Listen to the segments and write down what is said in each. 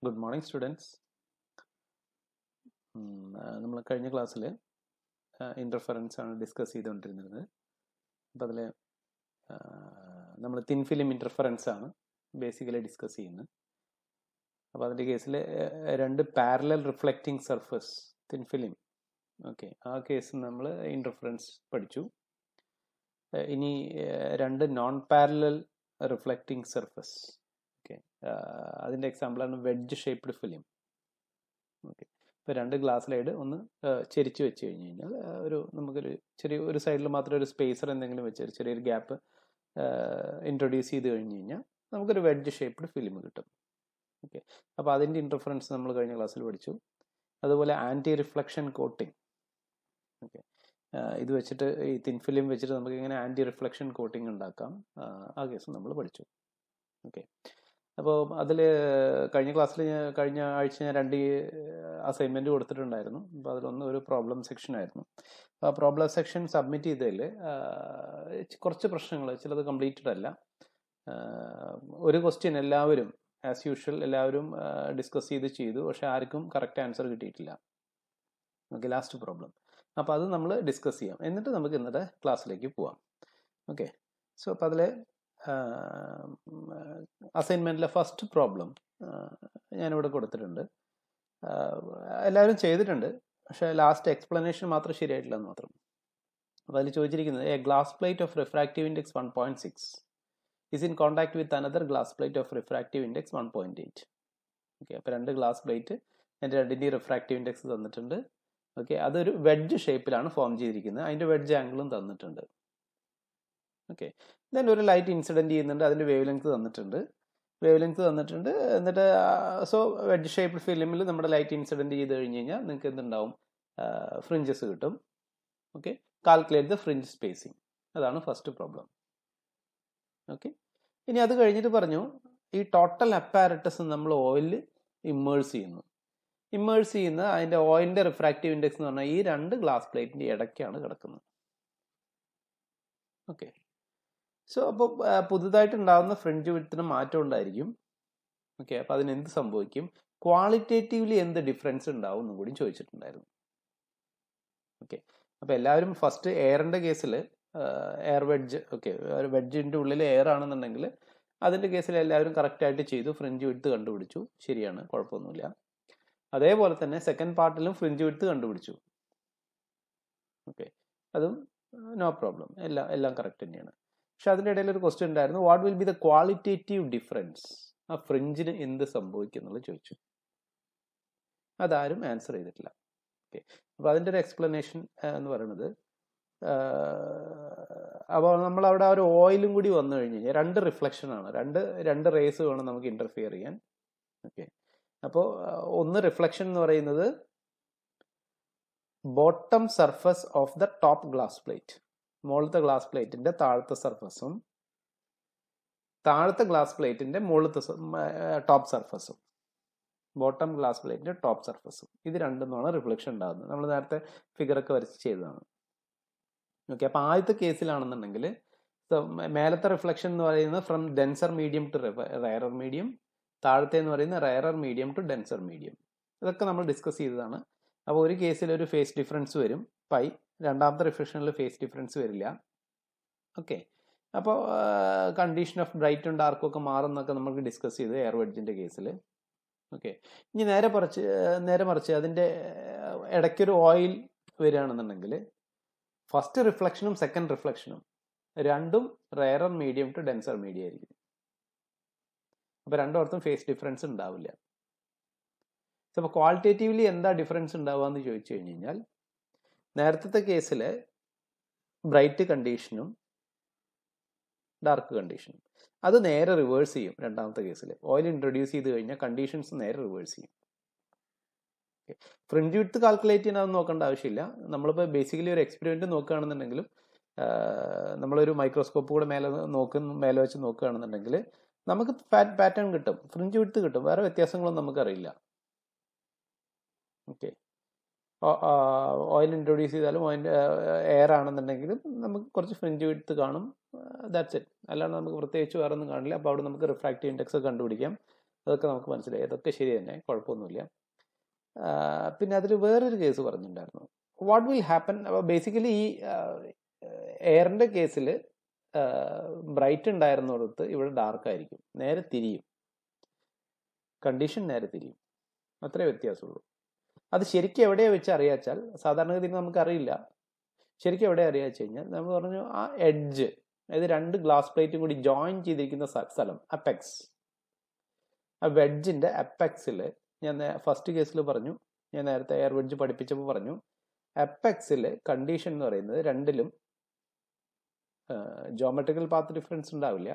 good morning students നമ്മൾ കഴിഞ്ഞ ക്ലാസ്സിൽ ഇൻ്റർഫറൻസ് ആണ് ഡിസ്കസ് ചെയ്തുകൊണ്ടിരുന്നത് അപ്പോൾ അതിൽ നമ്മൾ തിൻ ഫിലിം ഇൻ്റർഫറൻസ് ആണ് ബേസിക്കലി ഡിസ്കസ് ചെയ്യുന്നത് അപ്പോൾ അതിൻ്റെ കേസിൽ രണ്ട് parallel reflecting surface thin film okay ആ കേസ് നമ്മൾ ഇൻ്റർഫറൻസ് പഠിച്ചു ഇനി രണ്ട് non parallel reflecting surface okay അതിൻ്റെ എക്സാമ്പിളാണ് വെഡ്ജ് ഷേപ്ഡ് ഫിലിം ഓക്കെ ഇപ്പോൾ രണ്ട് ഗ്ലാസ് ലൈഡ് ഒന്ന് ചെരിച്ച് വെച്ച് കഴിഞ്ഞ് കഴിഞ്ഞാൽ ഒരു നമുക്കൊരു ചെറിയ ഒരു സൈഡിൽ മാത്രം ഒരു സ്പേസർ എന്തെങ്കിലും വെച്ച് ചെറിയൊരു ഗ്യാപ്പ് ഇൻട്രൊഡ്യൂസ് ചെയ്ത് കഴിഞ്ഞ് കഴിഞ്ഞാൽ നമുക്കൊരു വെഡ്ജ് ഷേപ്ഡ് ഫിലിം കിട്ടും ഓക്കെ അപ്പോൾ അതിൻ്റെ ഇൻ്റർഫറൻസ് നമ്മൾ കഴിഞ്ഞ ക്ലാസ്സിൽ പഠിച്ചു അതുപോലെ ആൻറ്റി റിഫ്ലക്ഷൻ കോട്ടിംഗ് ഓക്കെ ഇത് വെച്ചിട്ട് ഈ തിൻ ഫിലിം വെച്ചിട്ട് നമുക്ക് ഇങ്ങനെ ആൻറ്റി റിഫ്ലക്ഷൻ കോട്ടിംഗ് ഉണ്ടാക്കാം ആ കേസ് നമ്മൾ പഠിച്ചു ഓക്കെ അപ്പോൾ അതിൽ കഴിഞ്ഞ ക്ലാസ്സിൽ ഞാൻ കഴിഞ്ഞ ആഴ്ച ഞാൻ രണ്ട് അസൈൻമെൻറ്റ് കൊടുത്തിട്ടുണ്ടായിരുന്നു അപ്പോൾ അതിലൊന്ന് ഒരു പ്രോബ്ലം സെക്ഷൻ ആയിരുന്നു ആ പ്രോബ്ലം സെക്ഷൻ സബ്മിറ്റ് ചെയ്തതിൽ കുറച്ച് പ്രശ്നങ്ങൾ ചിലത് കംപ്ലീറ്റഡ് അല്ല ഒരു ക്വസ്റ്റ്യൻ എല്ലാവരും ആസ് യൂഷ്വൽ എല്ലാവരും ഡിസ്കസ് ചെയ്ത് ചെയ്തു പക്ഷെ ആർക്കും കറക്റ്റ് ആൻസർ കിട്ടിയിട്ടില്ല ഓക്കെ ലാസ്റ്റ് പ്രോബ്ലം അപ്പോൾ അത് നമ്മൾ ഡിസ്കസ് ചെയ്യാം എന്നിട്ട് നമുക്ക് ഇന്നത്തെ ക്ലാസ്സിലേക്ക് പോവാം ഓക്കെ സോ അപ്പോൾ അതിൽ അസൈൻമെൻറ്റിലെ ഫസ്റ്റ് പ്രോബ്ലം ഞാനിവിടെ കൊടുത്തിട്ടുണ്ട് എല്ലാവരും ചെയ്തിട്ടുണ്ട് പക്ഷേ ലാസ്റ്റ് എക്സ്പ്ലനേഷൻ മാത്രം ശരിയായിട്ടില്ലെന്ന് മാത്രം അപ്പോൾ അതിൽ ചോദിച്ചിരിക്കുന്നത് a glass plate of refractive index one point six is in contact with another glass plate of refractive index one point eight okay അപ്പോൾ രണ്ട് ഗ്ലാസ് പ്ലേറ്റ് എൻ്റെ രണ്ടിൻ്റെ റിഫ്രാക്റ്റീവ് ഇൻഡെക്സ് തന്നിട്ടുണ്ട് ഓക്കെ അതൊരു വെഡ്ജ് ഷേപ്പിലാണ് ഫോം ചെയ്തിരിക്കുന്നത് അതിൻ്റെ വെഡ്ജ് ആംഗിളും തന്നിട്ടുണ്ട് ഓക്കെ ദെൻ ഒരു ലൈറ്റ് ഇൻസിഡൻറ്റ് ചെയ്യുന്നുണ്ട് അതിൻ്റെ വേവ് ലെങ്ത് തന്നിട്ടുണ്ട് വേവ് ലെങ്ത് തന്നിട്ടുണ്ട് എന്നിട്ട് സോ വെഡ്ജ് ഷേപ്പ് ഫിലിമിൽ നമ്മുടെ ലൈറ്റ് ഇൻസിഡൻറ്റ് ചെയ്ത് കഴിഞ്ഞ് കഴിഞ്ഞാൽ നിങ്ങൾക്ക് എന്തുണ്ടാവും ഫ്രിഞ്ചസ് കിട്ടും okay calculate the fringe spacing അതാണ് ഫസ്റ്റ് പ്രോബ്ലം ഓക്കെ ഇനി അത് കഴിഞ്ഞിട്ട് പറഞ്ഞു ഈ ടോട്ടൽ അപ്പാരറ്റസ് നമ്മൾ ഓയിൽ ഇമ്മേഴ്സ് ചെയ്യുന്നു ഇമ്മേഴ്സ് ചെയ്യുന്ന അതിൻ്റെ ഓയിലിൻ്റെ റിഫ്രാക്റ്റീവ് ഇൻഡെക്സ് എന്ന് പറഞ്ഞാൽ ഈ രണ്ട് ഗ്ലാസ് പ്ലേറ്റിൻ്റെ ഇടയ്ക്കാണ് കിടക്കുന്നത് ഓക്കെ സോ അപ്പോൾ പുതുതായിട്ട് ഉണ്ടാകുന്ന ഫ്രിഞ്ച് വിത്തിന് മാറ്റം ഉണ്ടായിരിക്കും ഓക്കെ അപ്പോൾ അതിന് എന്ത് സംഭവിക്കും ക്വാളിറ്റേറ്റീവ്ലി എന്ത് ഡിഫറൻസ് ഉണ്ടാവും എന്നും കൂടി ചോദിച്ചിട്ടുണ്ടായിരുന്നു ഓക്കെ അപ്പോൾ എല്ലാവരും ഫസ്റ്റ് എയറിൻ്റെ കേസിൽ എയർ വെഡ്ജ് ഓക്കെ ഒരു വെഡ്ജിൻ്റെ ഉള്ളിൽ എയർ ആണെന്നുണ്ടെങ്കിൽ അതിൻ്റെ കേസിൽ എല്ലാവരും കറക്റ്റായിട്ട് ചെയ്തു ഫ്രിഞ്ച് വിടുത്ത് കണ്ടുപിടിച്ചു ശരിയാണ് കുഴപ്പമൊന്നുമില്ല അതേപോലെ തന്നെ സെക്കൻഡ് പാർട്ടിലും ഫ്രിഞ്ച് വിടുത്ത് കണ്ടുപിടിച്ചു ഓക്കെ അതും നോ പ്രോബ്ലം എല്ലാം എല്ലാം കറക്റ്റ് തന്നെയാണ് പക്ഷെ അതിൻ്റെ ഇടയിൽ ഒരു ക്വസ്റ്റ്യൻ ഉണ്ടായിരുന്നു what will be the qualitative difference ആ ഫ്രിഞ്ചിന് എന്ത് സംഭവിക്കും എന്നുള്ളത് ചോദിച്ചു അതാരും ആൻസർ ചെയ്തിട്ടില്ല ഓക്കെ അപ്പോൾ അതിൻ്റെ ഒരു എക്സ്പ്ലനേഷൻ എന്ന് പറയുന്നത് അപ്പോൾ നമ്മൾ അവിടെ ഒരു ഓയിലും കൂടി വന്നു കഴിഞ്ഞ് കഴിഞ്ഞാൽ രണ്ട് റിഫ്ലക്ഷനാണ് രണ്ട് രണ്ട് റേസ് വേണം നമുക്ക് ഇൻ്റർഫിയർ ചെയ്യാൻ ഓക്കെ അപ്പോൾ ഒന്ന് റിഫ്ലക്ഷൻ എന്ന് പറയുന്നത് bottom surface of the top glass plate മുകളിലത്തെ ഗ്ലാസ് പ്ലേറ്റിന്റെ താഴത്തെ സർഫസും താഴത്തെ ഗ്ലാസ് പ്ലേറ്റിന്റെ മുകളിലത്തെ ടോപ്പ് സർഫസും ബോട്ടം ഗ്ലാസ് പ്ലേറ്റിന്റെ ടോപ്പ് സർഫസും ഇത് രണ്ടെന്നുമാണ് റിഫ്ലക്ഷൻ ഉണ്ടാകുന്നത് നമ്മൾ നേരത്തെ ഫിഗറൊക്കെ വരച്ച് ചെയ്തതാണ് ഓക്കെ അപ്പോൾ ആദ്യത്തെ കേസിലാണെന്നുണ്ടെങ്കിൽ മേലത്തെ റിഫ്ലക്ഷൻ എന്ന് പറയുന്നത് from denser medium to rarer medium താഴത്തെ എന്ന് പറയുന്നത് rarer medium to denser medium ഇതൊക്കെ നമ്മൾ ഡിസ്കസ് ചെയ്തതാണ് അപ്പോൾ ഒരു കേസിൽ ഒരു ഫേസ് ഡിഫറൻസ് വരും പൈ രണ്ടാമത്തെ റിഫ്ലക്ഷനിൽ ഫേസ് ഡിഫറൻസ് വരില്ല ഓക്കെ അപ്പോൾ കണ്ടീഷൻ ഓഫ് ബ്രൈറ്റും ഡാർക്കും ഒക്കെ മാറുന്നൊക്കെ നമുക്ക് ഡിസ്കസ് ചെയ്തു എയർ വെഡ്ജിൻ്റെ കേസിൽ ഓക്കെ ഇനി നേരെ മറിച്ച് നേരെ മറിച്ച് അതിൻ്റെ ഇടയ്ക്കൊരു ഓയിൽ വരികയാണെന്നുണ്ടെങ്കിൽ ഫസ്റ്റ് റിഫ്ലക്ഷനും സെക്കൻഡ് റിഫ്ലക്ഷനും രണ്ടും rarer medium to denser medium ആയിരിക്കും അപ്പോൾ രണ്ടിടത്തും ഫേസ് ഡിഫറൻസ് ഉണ്ടാവില്ല അപ്പോൾ ക്വാളിറ്റേറ്റീവ്ലി എന്താ ഡിഫറൻസ് ഉണ്ടാവുക എന്ന് ചോദിച്ചു കഴിഞ്ഞ് കഴിഞ്ഞാൽ നേരത്തെ കേസിൽ ബ്രൈറ്റ് കണ്ടീഷനും ഡാർക്ക് കണ്ടീഷനും അത് നേരെ റിവേഴ്സ് ചെയ്യും രണ്ടാമത്തെ കേസിൽ ഓയിൽ ഇൻട്രൊഡ്യൂസ് ചെയ്ത് കഴിഞ്ഞാൽ കണ്ടീഷൻസ് നേരെ റിവേഴ്സ് ചെയ്യും ഫ്രിഞ്ച് വിട്ട് കാൽക്കുലേറ്റ് ചെയ്യാൻ നോക്കേണ്ട ആവശ്യമില്ല നമ്മളിപ്പോൾ ബേസിക്കലി ഒരു എക്സ്പെരിമെൻറ്റ് നോക്കുകയാണെന്നുണ്ടെങ്കിലും നമ്മളൊരു മൈക്രോസ്കോപ്പ് കൂടെ മേലെ നോക്കുന്ന മേലെ വെച്ച് നോക്കുകയാണെന്നുണ്ടെങ്കിൽ നമുക്ക് പാറ്റേൺ കിട്ടും ഫ്രിഞ്ച് വിട്ട് കിട്ടും വേറെ വ്യത്യാസങ്ങളൊന്നും നമുക്കറിയില്ല ഓക്കെ ഓയിൽ ഇൻട്രൊഡ്യൂസ് ചെയ്താലും ഓയിൽ എയർ ആണെന്നുണ്ടെങ്കിലും നമുക്ക് കുറച്ച് ഫ്രിഞ്ച് വിട്ട് കാണും ദാറ്റ്സ് ഇറ്റ് അല്ലാണ്ട് നമുക്ക് പ്രത്യേകിച്ച് വേറെ ഒന്നും കാണില്ല അപ്പോൾ അവിടെ നമുക്ക് റിഫ്രാക്റ്റീവ് ഇൻഡെക്സ് കണ്ടുപിടിക്കാം അതൊക്കെ നമുക്ക് മനസ്സിലായി അതൊക്കെ ശരി തന്നെ കുഴപ്പമൊന്നുമില്ല ആ, പിന്നെ അതിൽ വേറൊരു കേസ് പറഞ്ഞിട്ടുണ്ടായിരുന്നു വാട്ട് വിൽ ഹാപ്പൻ അപ്പോൾ ബേസിക്കലി ഈ എയറിൻ്റെ കേസിൽ ബ്രൈറ്റ് ഉണ്ടായിരുന്നിടത്ത് ഇവിടെ ഡാർക്ക് ആയിരിക്കും നേരെ തിരിയും കണ്ടീഷൻ നേരെ തിരിയും അത്രേ വ്യത്യാസമുള്ളൂ അത് ശരിക്കും എവിടെയാണ് വെച്ച് അറിയാച്ചാൽ സാധാരണഗതിയിൽ നമുക്കറിയില്ല ശരിക്കും എവിടെ അറിയാ വെച്ച് കഴിഞ്ഞാൽ നമ്മൾ പറഞ്ഞു ആ എഡ്ജ് അതായത് രണ്ട് ഗ്ലാസ് പ്ലേറ്റും കൂടി ജോയിൻ ചെയ്തിരിക്കുന്ന സ്ഥ- സ്ഥലം അപ്പെക്സ് ആ വെഡ്ജിന്റെ അപ്പെക്സിൽ ഞാൻ ഫസ്റ്റ് കേസിൽ പറഞ്ഞു ഞാൻ നേരത്തെ എയർ വെഡ്ജ് പഠിപ്പിച്ചപ്പോൾ പറഞ്ഞു അപ്പെക്സിൽ കണ്ടീഷൻ എന്ന് പറയുന്നത് രണ്ടിലും ജോമെട്രിക്കൽ പാത്ത് ഡിഫറൻസ് ഉണ്ടാവില്ല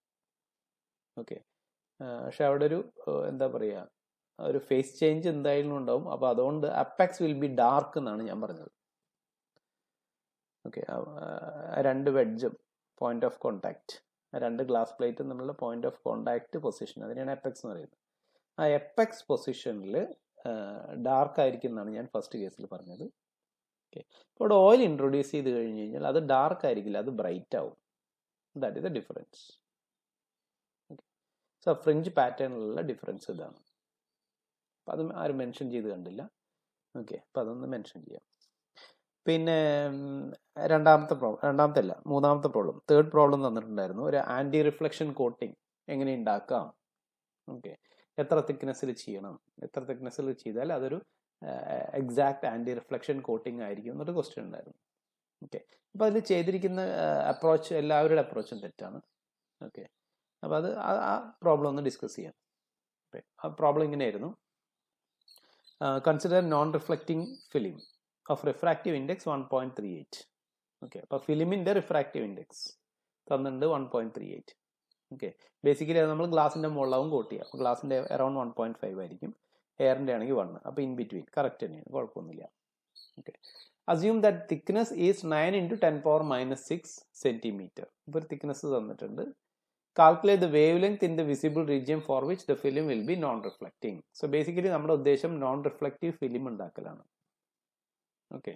ഓക്കെ പക്ഷെ അവിടെ ഒരു ഏഹ്, എന്താ പറയുക ഒരു ഫേസ് ചേഞ്ച് എന്തായാലും ഉണ്ടാവും അപ്പോൾ അതുകൊണ്ട് അപ്പെക്സ് വിൽ ബി ഡാർക്ക് എന്നാണ് ഞാൻ പറഞ്ഞത് ഓക്കെ രണ്ട് വെഡ്ജും പോയിന്റ് ഓഫ് കോണ്ടാക്ട് രണ്ട് ഗ്ലാസ് പ്ലേറ്റും തമ്മിലുള്ള പോയിന്റ് ഓഫ് കോണ്ടാക്ട് പൊസിഷൻ അതിനെയാണ് എപ്പെക്സ് എന്ന് പറയുന്നത് ആ എപ്പെക്സ് പൊസിഷനിൽ ഡാർക്ക് ആയിരിക്കും എന്നാണ് ഞാൻ ഫസ്റ്റ് കേസിൽ പറഞ്ഞത് ഓക്കെ ഇപ്പോൾ ഇവിടെ ഓയിൽ ഇൻട്രൊഡ്യൂസ് ചെയ്ത് കഴിഞ്ഞ് കഴിഞ്ഞാൽ അത് ഡാർക്ക് ആയിരിക്കില്ല അത് ബ്രൈറ്റ് ആവും that is the difference okay so fringe പാറ്റേണിലുള്ള ഡിഫറൻസ് ഇതാണ് അപ്പം അത് ആരും മെൻഷൻ ചെയ്ത് കണ്ടില്ല ഓക്കെ അപ്പം അതൊന്ന് മെൻഷൻ ചെയ്യാം പിന്നെ ഉം, രണ്ടാമത്തെ പ്രോബ്ലം രണ്ടാമത്തെ അല്ല മൂന്നാമത്തെ പ്രോബ്ലം തേർഡ് പ്രോബ്ലം തന്നിട്ടുണ്ടായിരുന്നു ഒരു ആൻറ്റി റിഫ്ലക്ഷൻ കോട്ടിംഗ് എങ്ങനെ ഉണ്ടാക്കാം ഓക്കെ എത്ര തിക്നെസ്സിൽ ചെയ്യണം എത്ര തിക്നെസ്സിൽ ചെയ്താൽ അതൊരു എക്സാക്ട് ആൻറ്റി റിഫ്ലക്ഷൻ കോട്ടിംഗ് ആയിരിക്കും എന്നൊരു ക്വസ്റ്റ്യൻ ഉണ്ടായിരുന്നു ഓക്കെ അപ്പോൾ അതിൽ ചെയ്തിരിക്കുന്ന അപ്രോച്ച് എല്ലാവരുടെ അപ്രോച്ചും തെറ്റാണ് ഓക്കെ അപ്പോൾ അത് ആ- ആ പ്രോബ്ലം ഒന്ന് ഡിസ്കസ് ചെയ്യാം ഓക്കെ ആ പ്രോബ്ലം ഇങ്ങനെയായിരുന്നു consider non reflecting film of refractive index one point three eight okay അപ്പോൾ ഫിലിമിൻ്റെ റിഫ്രാക്റ്റീവ് ഇൻഡെക്സ് തന്നിട്ടുണ്ട് one point three eight okay basically അത് നമ്മൾ ഗ്ലാസിൻ്റെ മുകളിലാവും കോട്ട് ചെയ്യുക അപ്പോൾ ഗ്ലാസിൻ്റെ അറൌണ്ട് വൺ പോയിന്റ് ഫൈവ് ആയിരിക്കും എയറിൻ്റെ ആണെങ്കിൽ വൺ അപ്പോൾ ഇൻ ബിറ്റ്വീൻ കറക്റ്റ് തന്നെയാണ് കുഴപ്പമൊന്നുമില്ല okay assume that thickness is nine into ten power minus six centimetre ഇപ്പോൾ ഒരു തിക്നെസ് തന്നിട്ടുണ്ട് calculate the wavelength in the visible region for which the film will be non reflecting so basically നമ്മുടെ ഉദ്ദേശം non reflective film ഉണ്ടാക്കലാണ് okay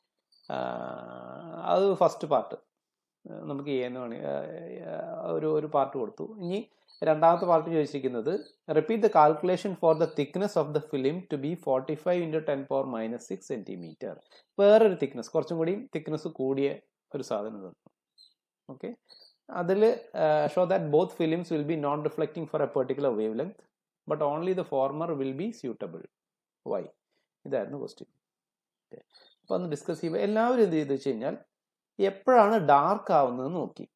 അത് first part നമുക്ക് ചെയ്യുന്ന വേണേ ഒരു ഒരു പാർട്ട് കൊടുത്തു ഇനി രണ്ടാമത്തെ പാർട്ട് ചോദിച്ചിരിക്കുന്നത് repeat the calculation for the thickness of the film to be forty five into ten power minus six centimetre വേറൊരു തിക്നെസ് കുറച്ചും കൂടി തിക്നെസ് കൂടിയ ഒരു സാധനം തന്നു ഓക്കെ അതിൽ show that both films will be non reflecting for a particular wavelength but only the former will be suitable why ഇതായിരുന്നു question okay അപ്പോൾ ഒന്ന് ഡിസ്കസ് ചെയ്യുമ്പോൾ എല്ലാവരും എന്ത് ചെയ്തു വെച്ച് കഴിഞ്ഞാൽ എപ്പോഴാണ് ഡാർക്ക് ആവുന്നത് നോക്കി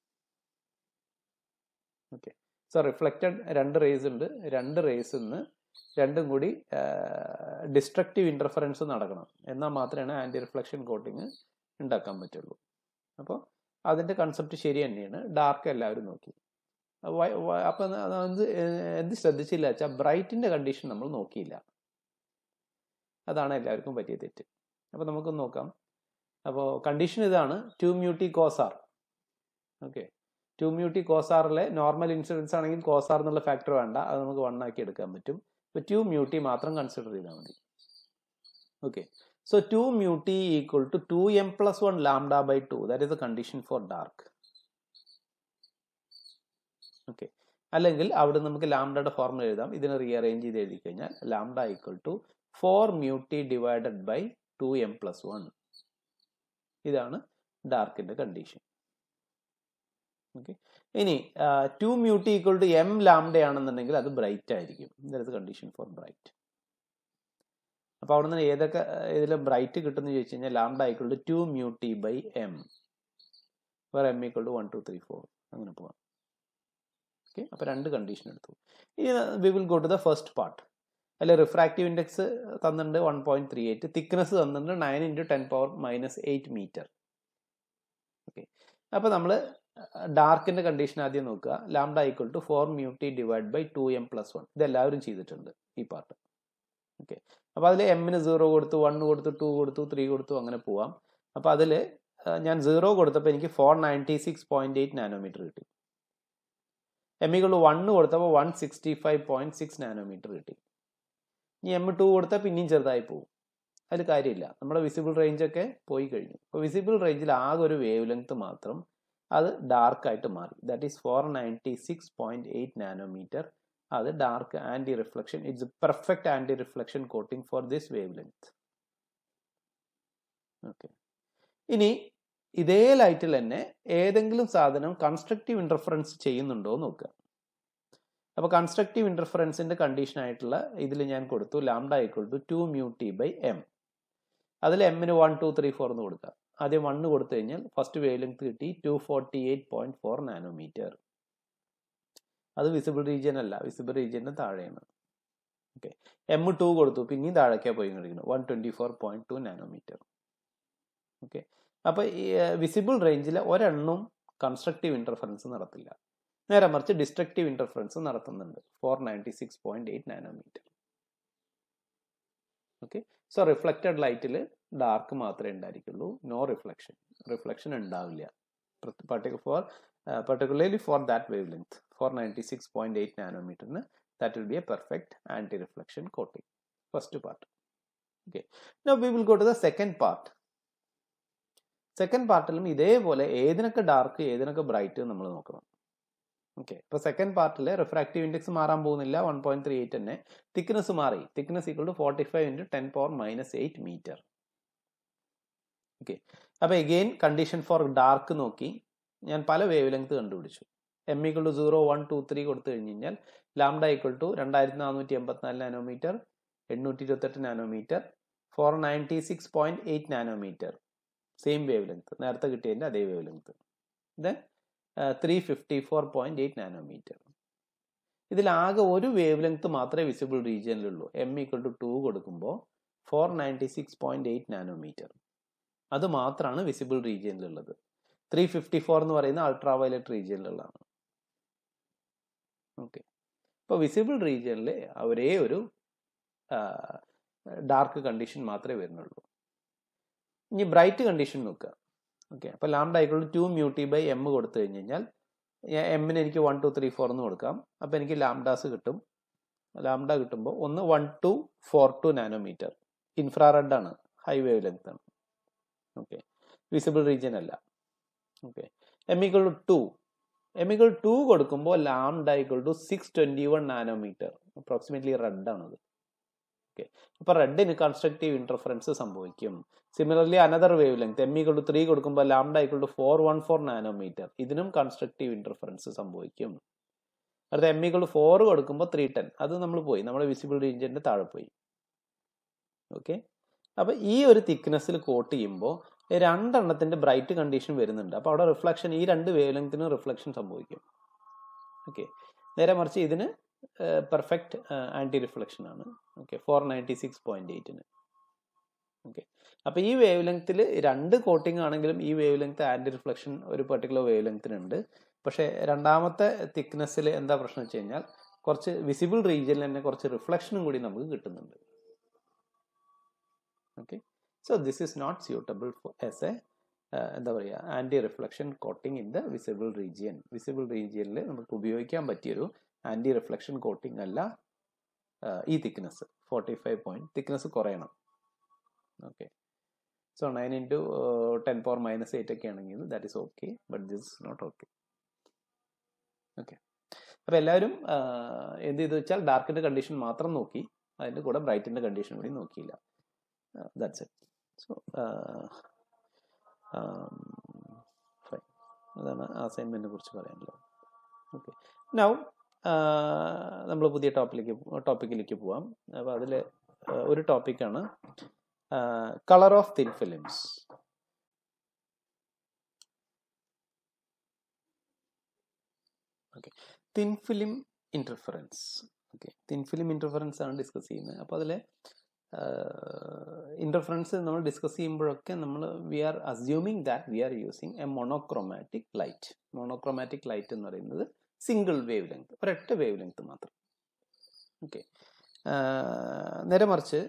ഓക്കെ സോ റിഫ്ലക്റ്റഡ് രണ്ട് റേസ് ഉണ്ട് രണ്ട് റേസിൽ നിന്ന് രണ്ടും കൂടി ഡിസ്ട്രക്റ്റീവ് ഇന്റർഫറൻസ് നടക്കണം എന്നാൽ മാത്രമേ ആന്റി റിഫ്ലക്ഷൻ കോട്ടിങ് ഉണ്ടാക്കാൻ പറ്റുള്ളൂ അപ്പോൾ അതിന്റെ കൺസെപ്റ്റ് ശരി തന്നെയാണ് ഡാർക്ക് എല്ലാവരും നോക്കി അപ്പം അത് എന്ത് ശ്രദ്ധിച്ചില്ല വെച്ചാൽ ബ്രൈറ്റിന്റെ കണ്ടീഷൻ നമ്മൾ നോക്കിയില്ല അതാണ് എല്ലാവർക്കും പറ്റിയ തെറ്റ് അപ്പോൾ നമുക്കൊന്ന് നോക്കാം അപ്പോൾ കണ്ടീഷൻ ഇതാണ് two mu t cos r okay two mu t കോസാറിലെ നോർമൽ ഇൻഷുറൻസ് ആണെങ്കിൽ കോസാർ എന്നുള്ള ഫാക്ടർ വേണ്ട അത് നമുക്ക് വൺ ആക്കി എടുക്കാൻ പറ്റും ഇപ്പോൾ ടു മ്യൂട്ടി മാത്രം കൺസിഡർ ചെയ്താൽ മതി okay so two mu t equal to two M plus one lambda by two that is a condition for dark okay അല്ലെങ്കിൽ അവിടെ നമുക്ക് ലാംഡയുടെ ഫോർമുല എഴുതാം ഇതിനെ റീഅറേഞ്ച് ചെയ്ത് എഴുതി കഴിഞ്ഞാൽ lambda equal to four mu t divided by two M plus one ഇതാണ് ഡാർക്കിന്റെ കണ്ടീഷൻ ഓക്കെ ഇനി two mu t equal to M lambda ആണെന്നുണ്ടെങ്കിൽ അത് ബ്രൈറ്റ് ആയിരിക്കും ദറ്റ് കണ്ടീഷൻ ഫോർ ബ്രൈറ്റ് അപ്പോൾ അവിടെ നിന്ന് ഏതൊക്കെ ഇതിൽ ബ്രൈറ്റ് കിട്ടുമെന്ന് ചോദിച്ചു കഴിഞ്ഞാൽ lambda equal to two mu t by m വേറെ m equal to one two three four അങ്ങനെ പോവാം ഓക്കെ അപ്പോൾ രണ്ട് കണ്ടീഷൻ എടുത്തു ഇനി we will go to the first part അല്ലെ റിഫ്രാക്റ്റീവ് ഇൻഡെക്സ് തന്നിട്ടുണ്ട് one point three eight thickness തന്നിട്ടുണ്ട് nine into ten power minus eight metre okay അപ്പോൾ നമ്മൾ ഡാർക്കിന്റെ കണ്ടീഷൻ ആദ്യം നോക്കുക lambda equal to four mu t divide by two M plus one ഇത് എല്ലാവരും ചെയ്തിട്ടുണ്ട് ഈ പാർട്ട് ഓക്കെ അപ്പോൾ അതിൽ എമ്മിന് സീറോ കൊടുത്തു വൺ കൊടുത്തു ടു കൊടുത്തു ത്രീ കൊടുത്തു അങ്ങനെ പോവാം അപ്പോൾ അതിൽ ഞാൻ സീറോ കൊടുത്തപ്പോൾ എനിക്ക് four ninety six point eight nanometre കിട്ടി എമ്മിക്കുള്ള വണ്ണ് കൊടുത്തപ്പോൾ one sixty five point six nanometre കിട്ടി ഇനി എം ടു കൊടുത്താൽ പിന്നെയും ചെറുതായി പോകും അതിൽ കാര്യമില്ല നമ്മുടെ വിസിബിൾ റേഞ്ച് ഒക്കെ പോയി കഴിഞ്ഞു അപ്പോൾ വിസിബിൾ റേഞ്ചിൽ ആകെ ഒരു വേവ് ലെങ്ത് മാത്രം അത് ഡാർക്ക് ആയിട്ട് മാറി that is four ninety six point eight nanometre അത് dark anti reflection it's perfect anti reflection coating for this wavelength okay ഇനി ഇതേ ലൈറ്റിൽ തന്നെ ഏതെങ്കിലും സാധനം കൺസ്ട്രക്റ്റീവ് ഇൻ്റർഫറൻസ് ചെയ്യുന്നുണ്ടോ എന്ന് നോക്കുക അപ്പോൾ കൺസ്ട്രക്റ്റീവ് ഇൻ്റർഫറൻസിൻ്റെ കണ്ടീഷൻ ആയിട്ടുള്ള ഇതിൽ ഞാൻ കൊടുത്തു lambda equal to two mu t by m അതിൽ എമ്മിന് വൺ ടു ത്രീ ഫോർ എന്ന് കൊടുക്കുക ആദ്യം വണ്ണ് കൊടുത്തു കഴിഞ്ഞാൽ ഫസ്റ്റ് വേവ് ലെങ്ത് കിട്ടി two forty eight point four nanometre അത് വിസിബിൾ റീജിയൻ അല്ല വിസിബിൾ റീജിയൻ്റെ താഴെയാണ് ഓക്കെ എം ടു കൊടുത്തു പിന്നെയും താഴേക്കാണ് പോയി കൊണ്ടിരിക്കുന്നത് one twenty four point two nanometre okay അപ്പോൾ ഈ വിസിബിൾ റേഞ്ചിൽ ഒരെണ്ണം കൺസ്ട്രക്റ്റീവ് ഇൻ്റർഫറൻസ് നടത്തില്ല നേരെ മറിച്ച് ഡിസ്ട്രക്റ്റീവ് ഇൻ്റർഫറൻസ് നടത്തുന്നുണ്ട് four ninety six point eight nanometre okay so reflected ലൈറ്റിൽ ഡാർക്ക് മാത്രമേ ഉണ്ടായിരിക്കുള്ളൂ നോ റിഫ്ലക്ഷൻ റിഫ്ലക്ഷൻ ഉണ്ടാവില്ല for particularly for that wavelength for 96.8 nanometer that will be a perfect anti-reflection coating first part okay now we will go to the second part second പാർട്ടിലും ഇതേപോലെ ഏതിനൊക്കെ dark ഏതിനൊക്കെ bright നമ്മൾ നോക്കണം okay ഇപ്പൊ second പാർട്ടിൽ refractive index മാറാൻ പോകുന്നില്ല one point three eight തന്നെ തിക്നെസ് മാറി thickness equal to forty five into ten power minus eight metre okay അപ്പൊ എഗെയിൻ കണ്ടീഷൻ ഫോർ ഡാർക്ക് നോക്കി ഞാൻ പല വേവ് ലെങ്ത് കണ്ടുപിടിച്ചു m equal to zero one two three കൊടുത്തു കഴിഞ്ഞ് കഴിഞ്ഞാൽ ലാംഡ ഈക്വൾ ടു രണ്ടായിരത്തി നാനൂറ്റി എൺപത്തിനാല് നാനോമീറ്റർ എണ്ണൂറ്റി ഇരുപത്തെട്ട് nanometre four ninety six point eight nanometre same wavelength നേരത്തെ കിട്ടിയതിൻ്റെ അതേ wavelength then three fifty four point eight nanometre ഇതിലാകെ ഒരു വേവ് ലെങ്ത് മാത്രമേ വിസിബിൾ റീജിയനിലുള്ളൂ എം ഈക്വൾ ടു ടു കൊടുക്കുമ്പോൾ four ninety six point eight nanometre അത് മാത്രമാണ് വിസിബിൾ റീജിയനിലുള്ളത് ത്രീ ഫിഫ്റ്റി ഫോർ എന്ന് പറയുന്ന അൾട്രാ വയലറ്റ് റീജിയനിലുള്ളതാണ് ഓക്കെ ഇപ്പോൾ വിസിബിൾ റീജിയനിൽ ഒരേ ഒരു ഡാർക്ക് കണ്ടീഷൻ മാത്രമേ വരുന്നുള്ളൂ ഇനി ബ്രൈറ്റ് കണ്ടീഷൻ നോക്കുക ഓക്കെ അപ്പോൾ ലാംഡ ആയിക്കോളും ടു മ്യൂട്ടി ബൈ എം കൊടുത്തു കഴിഞ്ഞ് കഴിഞ്ഞാൽ എമ്മിന് എനിക്ക് വൺ ടു ത്രീ ഫോർ എന്ന് കൊടുക്കാം അപ്പോൾ എനിക്ക് ലാംഡാസ് കിട്ടും ലാംഡ കിട്ടുമ്പോൾ ഒന്ന് one two four two nanometre infrared ആണ് ഹൈ വേവ് ലെങ്ത് ആണ് ഓക്കെ വിസിബിൾ റീജിയൻ അല്ല okay m equal to two m equal to കൊടുക്കുമ്പോൾ lambda equal to six twenty one nanometre approximately red ആണത് okay അപ്പോൾ റെഡിന് constructive interference സംഭവിക്കും similarly another wavelength m equal to three കൊടുക്കുമ്പോൾ lambda equal to four one four nanometre ഇതിനും constructive interference സംഭവിക്കും അടുത്ത m equal to four കൊടുക്കുമ്പോൾ three ten അത് നമ്മൾ പോയി നമ്മുടെ വിസിബിൾ റേഞ്ചിന്റെ താഴെ പോയി ഓക്കെ അപ്പൊ ഈ ഒരു തിക്നെസ്സിൽ കോട്ട് ചെയ്യുമ്പോൾ രണ്ടെണ്ണത്തിന്റെ ബ്രൈറ്റ് കണ്ടീഷൻ വരുന്നുണ്ട് അപ്പോൾ അവിടെ റിഫ്ലക്ഷൻ ഈ രണ്ട് വേവ് ലെങ്തിനും റിഫ്ലക്ഷൻ സംഭവിക്കും ഓക്കെ നേരെ മറിച്ച് ഇതിന് പെർഫെക്റ്റ് ആൻറ്റി റിഫ്ലക്ഷൻ ആണ് okay four ninety six point എയ്റ്റിന് ഓക്കെ അപ്പോൾ ഈ വേവ് ലെങ്ത്തിൽ രണ്ട് കോട്ടിംഗ് ആണെങ്കിലും ഈ വേവ് ലെങ്ത് ആൻറ്റി റിഫ്ലക്ഷൻ ഒരു പെർട്ടിക്കുലർ വേവ് ലെങ്ത്തിനുണ്ട് പക്ഷേ രണ്ടാമത്തെ തിക്നെസ്സിൽ എന്താ പ്രശ്നം വെച്ച് കഴിഞ്ഞാൽ കുറച്ച് വിസിബിൾ റീജിയനിൽ തന്നെ കുറച്ച് റിഫ്ലക്ഷനും കൂടി നമുക്ക് കിട്ടുന്നുണ്ട് okay so this is not suitable for as a എന്താ പറയുക anti reflection coating in the visible region visible റീജിയനിൽ നമുക്ക് ഉപയോഗിക്കാൻ പറ്റിയൊരു ആൻറ്റി റിഫ്ലക്ഷൻ കോട്ടിംഗ് അല്ല ഈ thickness forty five point thickness കുറയണം okay so nine into ten power minus eight ഒക്കെ ആണെങ്കിൽ that is okay but this is not okay okay അപ്പോൾ എല്ലാവരും എന്ത് ചെയ്തു വെച്ചാൽ ഡാർക്കിൻ്റെ കണ്ടീഷൻ മാത്രം നോക്കി അതിൻ്റെ കൂടെ ബ്രൈറ്റിൻ്റെ കണ്ടീഷൻ കൂടി നോക്കിയില്ല ദാറ്റ്സ് ഇറ്റ് സോ ഫൈൻ അതാണ് അസൈൻമെൻറ്റിനെ കുറിച്ച് പറയാനുള്ളത് ഓക്കെ നൗ നമ്മൾ പുതിയ ടോപ്പിലേക്ക് ടോപ്പിക്കിലേക്ക് പോവാം അപ്പോൾ അതിൽ ഒരു ടോപ്പിക്കാണ് colour of thin films okay thin film interference okay thin film interference ആണ് ഡിസ്കസ് ചെയ്യുന്നത് അപ്പോൾ അതിൽ ഇൻ്റർഫറൻസ് നമ്മൾ ഡിസ്കസ് ചെയ്യുമ്പോഴൊക്കെ നമ്മൾ we are assuming that we are using a monochromatic light monochromatic light എന്ന് പറയുന്നത് സിംഗിൾ വേവ് ലെങ്ത് ഒരൊറ്റ വേവ് ലെങ്ത് മാത്രം ഓക്കെ നേരെ മറിച്ച്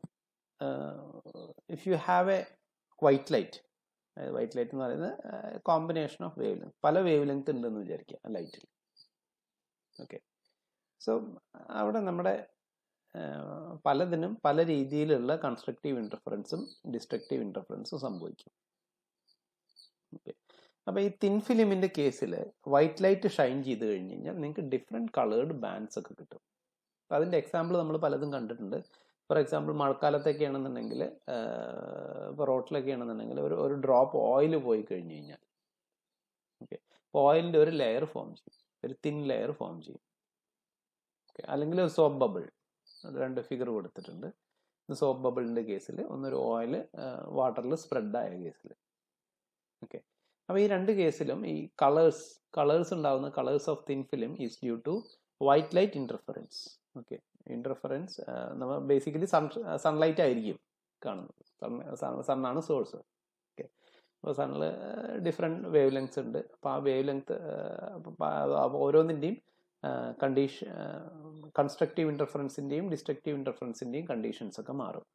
if you have a white light white light എന്ന് പറയുന്നത് കോമ്പിനേഷൻ ഓഫ് വേവ് ലെങ്ത് പല വേവ് ലെങ്ത് ഉണ്ടെന്ന് വിചാരിക്കുക ലൈറ്റിൽ ഓക്കെ സോ അവിടെ നമ്മുടെ പലതിനും പല രീതിയിലുള്ള കൺസ്ട്രക്റ്റീവ് ഇൻ്റർഫറൻസും ഡിസ്ട്രക്റ്റീവ് ഇൻ്റർഫറൻസും സംഭവിക്കും ഓക്കെ അപ്പോൾ ഈ തിൻ ഫിലിമിൻ്റെ കേസിൽ വൈറ്റ് ലൈറ്റ് ഷൈൻ ചെയ്ത് കഴിഞ്ഞ് കഴിഞ്ഞാൽ നിങ്ങൾക്ക് ഡിഫറെൻറ്റ് കളേർഡ് ബാൻഡ്സ് ഒക്കെ കിട്ടും അപ്പോൾ അതിൻ്റെ എക്സാമ്പിൾ നമ്മൾ പലതും കണ്ടിട്ടുണ്ട് ഫോർ എക്സാമ്പിൾ മഴക്കാലത്തൊക്കെ ആണെന്നുണ്ടെങ്കിൽ ഇപ്പോൾ റോട്ടിലൊക്കെ ആണെന്നുണ്ടെങ്കിൽ ഒരു ഒരു ഡ്രോപ്പ് ഓയിൽ പോയി കഴിഞ്ഞ് കഴിഞ്ഞാൽ ഓക്കെ അപ്പോൾ ഓയിലിൻ്റെ ഒരു ലെയർ ഫോം ചെയ്യും ഒരു തിൻ ലെയർ ഫോം ചെയ്യും ഓക്കെ അല്ലെങ്കിൽ ഒരു സോപ്പ് ബബിൾ രണ്ട് ഫിഗർ കൊടുത്തിട്ടുണ്ട് സോപ്പ് ബബിളിൻ്റെ കേസിൽ ഒന്നൊരു ഓയിൽ വാട്ടറിൽ സ്പ്രെഡായ കേസിൽ ഓക്കെ അപ്പോൾ ഈ രണ്ട് കേസിലും ഈ കളേഴ്സ് കളേഴ്സ് ഉണ്ടാകുന്ന colours of thin film is due to white light interference okay interference നമ്മൾ ബേസിക്കലി സൺ സൺലൈറ്റ് ആയിരിക്കും കാണുന്നത് സണ്ണാണ് സോഴ്സ് ഓക്കെ അപ്പോൾ സണ്ണിൽ ഡിഫറെൻറ്റ് വേവ് ലെങ്ത്സ് ഉണ്ട് അപ്പോൾ ആ വേവ് ലെങ്ത് ഓരോന്നിൻ്റെയും കണ്ടീഷൻ കൺസ്ട്രക്റ്റീവ് ഇൻ്റർഫറൻസിൻ്റെയും ഡിസ്ട്രക്റ്റീവ് ഇൻ്റർഫറൻസിൻ്റെയും കണ്ടീഷൻസ് ഒക്കെ മാറും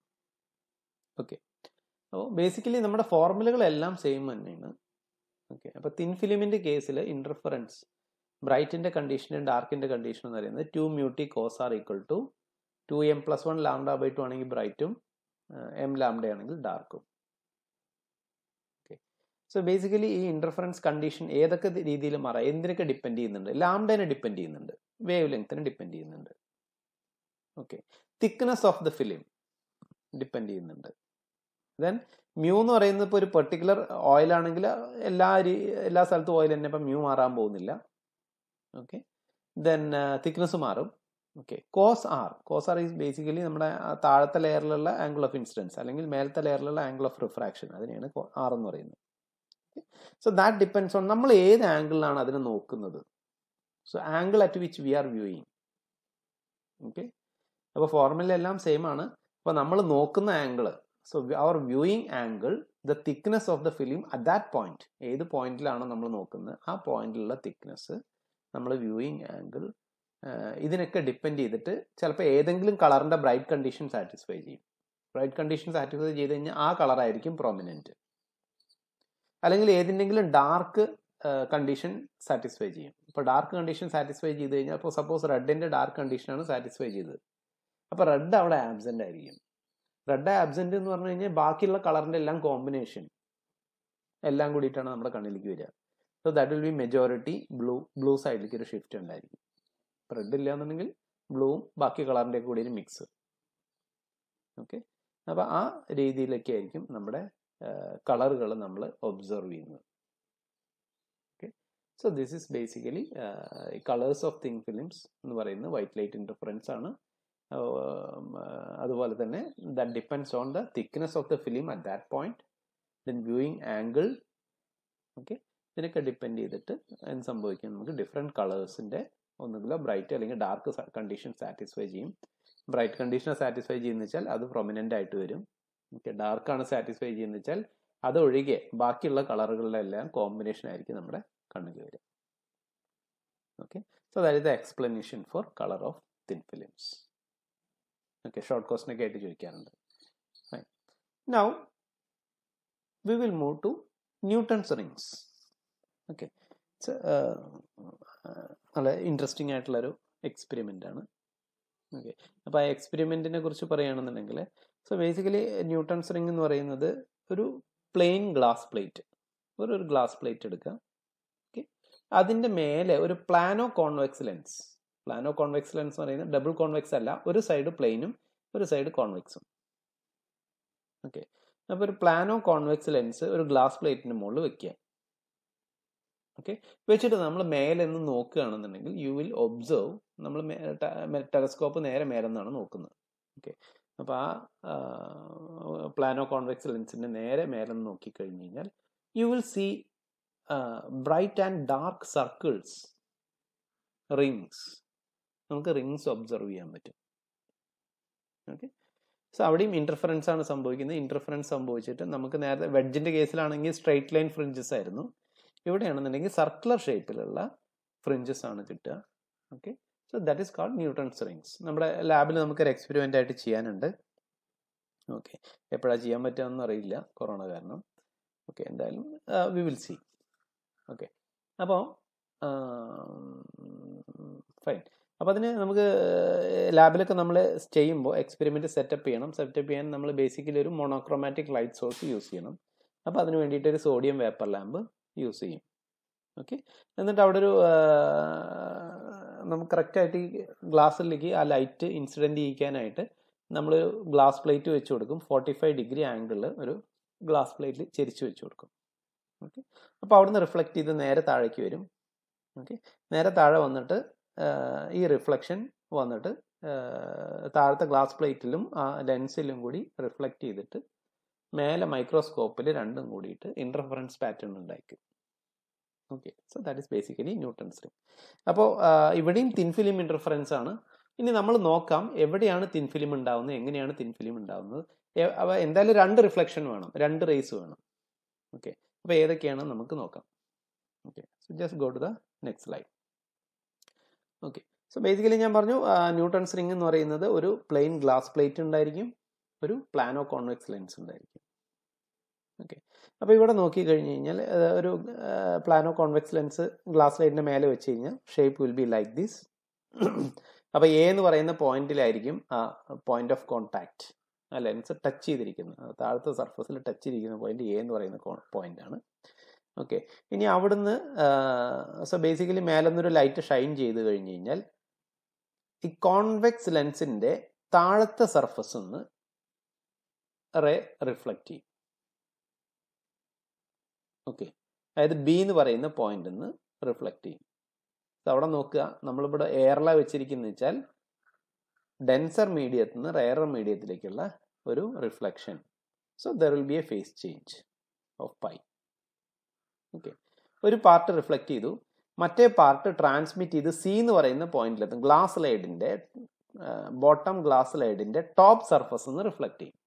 ഓക്കെ അപ്പോൾ ബേസിക്കലി നമ്മുടെ ഫോർമുലകളെല്ലാം സെയിം തന്നെയാണ് ഓക്കെ അപ്പോൾ തിൻ ഫിലിമിൻ്റെ കേസിൽ ഇൻ്റർഫറൻസ് ബ്രൈറ്റിൻ്റെ കണ്ടീഷനും ഡാർക്കിൻ്റെ കണ്ടീഷൻ എന്ന് പറയുന്നത് two mu t cos R equal to two M plus one lambda by two ആണെങ്കിൽ ബ്രൈറ്റും എം ലാംഡ ആണെങ്കിൽ ഡാർക്കും ഓക്കെ സോ ബേസിക്കലി ഈ ഇൻ്റർഫറൻസ് കണ്ടീഷൻ ഏതൊക്കെ രീതിയിൽ മാറാം എന്തിനൊക്കെ ഡിപ്പെൻഡ് ചെയ്യുന്നുണ്ട് ലാംഡനെ ഡിപ്പെൻഡ് ചെയ്യുന്നുണ്ട് വേവ് ലെങ്ത്തിനെ ഡിപ്പെൻഡ് ചെയ്യുന്നുണ്ട് okay thickness of the film depend ചെയ്യുന്നുണ്ട് ദെൻ മ്യൂ എന്ന് പറയുന്നത് ഇപ്പോൾ ഒരു പെർട്ടിക്കുലർ ഓയിൽ ആണെങ്കിൽ എല്ലാ എല്ലാ സ്ഥലത്തും ഓയിൽ തന്നെ ഇപ്പം മ്യൂ മാറാൻ പോകുന്നില്ല ഓക്കെ ദെൻ തിക്നെസ് മാറും okay cos R cos R is basically നമ്മുടെ താഴത്തെ ലെയറിലുള്ള ആംഗിൾ ഓഫ് ഇൻസിഡൻസ് അല്ലെങ്കിൽ മേലത്തെ ലെയറിലുള്ള ആംഗിൾ ഓഫ് റിഫ്രാക്ഷൻ അതിനെയാണ് ആർ എന്ന് പറയുന്നത് സോ ദാറ്റ് ഡിപ്പെൻഡ്സ് ഓൺ നമ്മൾ ഏത് ആംഗിളിലാണ് അതിനെ നോക്കുന്നത് so angle at which we are viewing okay അപ്പോൾ ഫോർമുല എല്ലാം സെയിം ആണ് അപ്പോൾ നമ്മൾ നോക്കുന്ന angle so our viewing angle the thickness of the film at that point ഏത് പോയിന്റിലാണോ നമ്മൾ നോക്കുന്നത് ആ പോയിന്റിലുള്ള തിക്നെസ് നമ്മൾ വ്യൂയിങ് ആംഗിൾ ഇതിനൊക്കെ ഡിപ്പെൻഡ് ചെയ്തിട്ട് ചിലപ്പോൾ ഏതെങ്കിലും കളറിൻ്റെ ബ്രൈറ്റ് കണ്ടീഷൻ സാറ്റിസ്ഫൈ ചെയ്യും ബ്രൈറ്റ് കണ്ടീഷൻ സാറ്റിസ്ഫൈ ചെയ്ത് കഴിഞ്ഞാൽ ആ കളറായിരിക്കും പ്രൊമിനൻറ്റ് അല്ലെങ്കിൽ ഏതിൻ്റെങ്കിലും ഡാർക്ക് കണ്ടീഷൻ സാറ്റിസ്ഫൈ ചെയ്യും ഇപ്പോൾ ഡാർക്ക് കണ്ടീഷൻ സാറ്റിസ്ഫൈ ചെയ്ത് കഴിഞ്ഞാൽ ഇപ്പോൾ സപ്പോസ് റെഡിൻ്റെ ഡാർക്ക് കണ്ടീഷനാണ് സാറ്റിസ്ഫൈ ചെയ്തത് അപ്പോൾ റെഡ് അവിടെ ആബ്സെൻ്റ് ആയിരിക്കും റെഡ് ആബ്സെൻ്റ് എന്ന് പറഞ്ഞു കഴിഞ്ഞാൽ ബാക്കിയുള്ള കളറിൻ്റെ എല്ലാം കോമ്പിനേഷൻ എല്ലാം കൂടിയിട്ടാണ് നമ്മുടെ കണ്ണിലേക്ക് വരിക so that will be majority blue blue സൈഡിലേക്ക് ഒരു ഷിഫ്റ്റ് ഉണ്ടായിരിക്കും റെഡ് ഇല്ല എന്നുണ്ടെങ്കിൽ ബ്ലൂവും ബാക്കി കളറിൻ്റെ കൂടി ഒരു മിക്സ് ഓക്കെ അപ്പോൾ ആ രീതിയിലൊക്കെ ആയിരിക്കും നമ്മുടെ കളറുകൾ നമ്മൾ ഒബ്സർവ് ചെയ്യുന്നത് okay so this is basically colours of thin films എന്ന് പറയുന്നത് വൈറ്റ് ലൈറ്റ് ഇൻ്റർഫറൻസ് ആണ് അതുപോലെ തന്നെ that depends on the thickness of the film at that point then viewing angle okay ഇതിനൊക്കെ ഡിപ്പെൻഡ് ചെയ്തിട്ട് എന്ത് സംഭവിക്കും നമുക്ക് ഡിഫറെൻറ്റ് കളേഴ്സിൻ്റെ ഒന്നുകിലോ ബ്രൈറ്റ് അല്ലെങ്കിൽ ഡാർക്ക് കണ്ടീഷൻ സാറ്റിസ്ഫൈ ചെയ്യും ബ്രൈറ്റ് കണ്ടീഷനെ സാറ്റിസ്ഫൈ ചെയ്യുന്ന വെച്ചാൽ അത് പ്രൊമിനൻ്റ് ആയിട്ട് വരും ഓക്കെ ഡാർക്കാണ് സാറ്റിസ്ഫൈ ചെയ്യുന്ന വെച്ചാൽ അതൊഴികെ ബാക്കിയുള്ള കളറുകളുടെ എല്ലാം കോമ്പിനേഷൻ ആയിരിക്കും നമ്മുടെ കണ്ണിൽ വരിക okay so that is the explanation for colour of thin films okay short ക്വസ്റ്റിനൊക്കെ ആയിട്ട് ചോദിക്കാറുണ്ട് fine now we will move to Newton's rings okay നല്ല ഇൻട്രസ്റ്റിംഗ് ആയിട്ടുള്ളൊരു എക്സ്പെരിമെൻ്റ് ആണ് ഓക്കെ അപ്പോൾ ആ എക്സ്പെരിമെൻറ്റിനെ കുറിച്ച് പറയുകയാണെന്നുണ്ടെങ്കിൽ സോ ബേസിക്കലി ന്യൂട്ടൺസ് റിംഗ് എന്ന് പറയുന്നത് ഒരു പ്ലെയിൻ ഗ്ലാസ് പ്ലേറ്റ് ഒരു ഒരു ഗ്ലാസ് പ്ലേറ്റ് എടുക്കുക ഓക്കെ അതിൻ്റെ മേലെ ഒരു plano convex lens plano convex lens എന്ന് പറയുന്നത് ഡബിൾ കോൺവെക്സ് അല്ല ഒരു സൈഡ് പ്ലെയിനും ഒരു സൈഡ് കോൺവെക്സും ഓക്കെ അപ്പോൾ ഒരു പ്ലാനോ കോൺവെക്സ് ലെൻസ് ഒരു ഗ്ലാസ് പ്ലേറ്റിന് മുകളിൽ വെക്കുക ഓക്കെ വെച്ചിട്ട് നമ്മൾ മേലെ നിന്ന് നോക്കുകയാണെന്നുണ്ടെങ്കിൽ യു വിൽ ഒബ്സർവ് നമ്മൾ ടെലസ്കോപ്പ് നേരെ മേലെ നിന്നാണ് നോക്കുന്നത് ഓക്കെ അപ്പോൾ ആ പ്ലാനോ കോൺവെക്സ് ലെൻസിൻ്റെ നേരെ മേലെ നിന്ന് നോക്കിക്കഴിഞ്ഞ് കഴിഞ്ഞാൽ you will see bright and dark circles rings നമുക്ക് റിങ്സ് ഒബ്സർവ് ചെയ്യാൻ പറ്റും ഓക്കെ സോ അവിടെയും ഇൻ്റർഫറൻസ് ആണ് സംഭവിക്കുന്നത് ഇൻ്റർഫറൻസ് സംഭവിച്ചിട്ട് നമുക്ക് നേരത്തെ വെഡ്ജിൻ്റെ കേസിലാണെങ്കിൽ സ്ട്രൈറ്റ് ലൈൻ ഫ്രിഞ്ചസ് ആയിരുന്നു ഇവിടെയാണെന്നുണ്ടെങ്കിൽ സർക്കുലർ ഷേപ്പിലുള്ള ഫ്രിഞ്ചസ് ആണ് കിട്ടുക okay so that is called Newton's rings നമ്മുടെ ലാബിൽ നമുക്കൊരു എക്സ്പെരിമെൻ്റ് ആയിട്ട് ചെയ്യാനുണ്ട് ഓക്കെ എപ്പോഴാണ് ചെയ്യാൻ പറ്റുകയെന്ന് അറിയില്ല കൊറോണ കാരണം ഓക്കെ എന്തായാലും വി വിൽ സി ഓക്കെ അപ്പോൾ ഫൈൻ അപ്പോൾ അതിന് നമുക്ക് ലാബിലൊക്കെ നമ്മൾ ചെയ്യുമ്പോൾ എക്സ്പെരിമെൻറ്റ് സെറ്റപ്പ് ചെയ്യണം സെറ്റപ്പ് ചെയ്യാൻ നമ്മൾ ബേസിക്കലി ഒരു മോണോക്രോമാറ്റിക് ലൈറ്റ് സോഴ്സ് യൂസ് ചെയ്യണം അപ്പോൾ അതിന് വേണ്ടിയിട്ട് ഒരു സോഡിയം വേപ്പർ ലാമ്പ് യൂസ് ചെയ്യും ഓക്കെ എന്നിട്ട് അവിടെ ഒരു നമുക്ക് കറക്റ്റായിട്ട് ഈ ഗ്ലാസ്സിലേക്ക് ആ ലൈറ്റ് ഇൻസിഡൻറ്റ് ചെയ്യിക്കാനായിട്ട് നമ്മൾ ഗ്ലാസ് പ്ലേറ്റ് വെച്ച് കൊടുക്കും ഫോർട്ടി ഫൈവ് ഡിഗ്രി ആംഗിളിൽ ഒരു ഗ്ലാസ് പ്ലേറ്റിൽ ചെരിച്ച് വെച്ച് കൊടുക്കും ഓക്കെ അപ്പോൾ അവിടുന്ന് റിഫ്ലക്റ്റ് ചെയ്ത് നേരെ താഴേക്ക് വരും ഓക്കെ നേരെ താഴെ വന്നിട്ട് ഈ റിഫ്ലക്ഷൻ വന്നിട്ട് താഴത്തെ ഗ്ലാസ് പ്ലേറ്റിലും ആ ലെൻസിലും കൂടി റിഫ്ലക്റ്റ് ചെയ്തിട്ട് മേലെ മൈക്രോസ്കോപ്പിൽ രണ്ടും കൂടിയിട്ട് ഇൻ്റർഫറൻസ് പാറ്റേൺ ഉണ്ടായിരിക്കും okay so that is basically Newton's ring അപ്പോൾ ഇവിടെയും തിൻ ഫിലിം ഇൻ്റർഫറൻസ് ആണ് ഇനി നമ്മൾ നോക്കാം എവിടെയാണ് തിൻ ഫിലിം ഉണ്ടാവുന്നത് എങ്ങനെയാണ് തിൻ ഫിലിം ഉണ്ടാവുന്നത് അവ എന്തായാലും രണ്ട് റിഫ്ലക്ഷൻ വേണം രണ്ട് റേസ് വേണം ഓക്കെ അപ്പോൾ ഏതൊക്കെയാണ് നമുക്ക് നോക്കാം okay so just go to the next slide okay so basically ഞാൻ പറഞ്ഞു ന്യൂട്ടൺസ് റിംഗ് എന്ന് പറയുന്നത് ഒരു പ്ലെയിൻ ഗ്ലാസ് പ്ലേറ്റ് ഉണ്ടായിരിക്കും ഒരു പ്ലാനോ കോൺവെക്സ് ലെൻസ് ഉണ്ടായിരിക്കും ഓക്കെ അപ്പോൾ ഇവിടെ നോക്കി കഴിഞ്ഞ് കഴിഞ്ഞാൽ ഒരു പ്ലാനോ കോൺവെക്സ് ലെൻസ് ഗ്ലാസ് ലൈറ്റിൻ്റെ മേലെ വെച്ച് കഴിഞ്ഞാൽ shape will be like this അപ്പോൾ എ എന്ന് പറയുന്ന പോയിന്റിലായിരിക്കും ആ പോയിന്റ് ഓഫ് കോൺടാക്റ്റ് ആ ലെൻസ് ടച്ച് ചെയ്തിരിക്കുന്നത് താഴത്തെ സർഫസിൽ ടച്ച് ചെയ്തിരിക്കുന്ന പോയിന്റ് എ എന്ന് പറയുന്ന പോയിന്റ് ആണ് ഓക്കെ ഇനി അവിടുന്ന് സോ ബേസിക്കലി മേലെന്നൊരു ലൈറ്റ് ഷൈൻ ചെയ്ത് കഴിഞ്ഞ് കഴിഞ്ഞാൽ ഈ കോൺവെക്സ് ലെൻസിന്റെ താഴത്തെ സർഫസ് ഒന്ന് റേ റിഫ്ലക്റ്റ് ചെയ്യും ഓക്കെ അതായത് ബി എന്ന് പറയുന്ന പോയിന്റ് നിന്ന് റിഫ്ലക്റ്റ് ചെയ്യും അവിടെ നോക്കുക നമ്മളിവിടെ എയറില വെച്ചിരിക്കുന്ന വെച്ചാൽ ഡെൻസർ മീഡിയത്തിൽ നിന്ന് റെയറർ മീഡിയത്തിലേക്കുള്ള ഒരു reflection so there will be a phase change of pi okay ഒരു പാർട്ട് റിഫ്ലക്റ്റ് ചെയ്തു മറ്റേ പാർട്ട് ട്രാൻസ്മിറ്റ് ചെയ്ത് സി എന്ന് പറയുന്ന പോയിന്റിലെത്തും ഗ്ലാസ് ലൈഡിന്റെ ബോട്ടം ഗ്ലാസ് ലൈഡിന്റെ ടോപ്പ് സർഫസ് നിന്ന് റിഫ്ലക്റ്റ് ചെയ്യും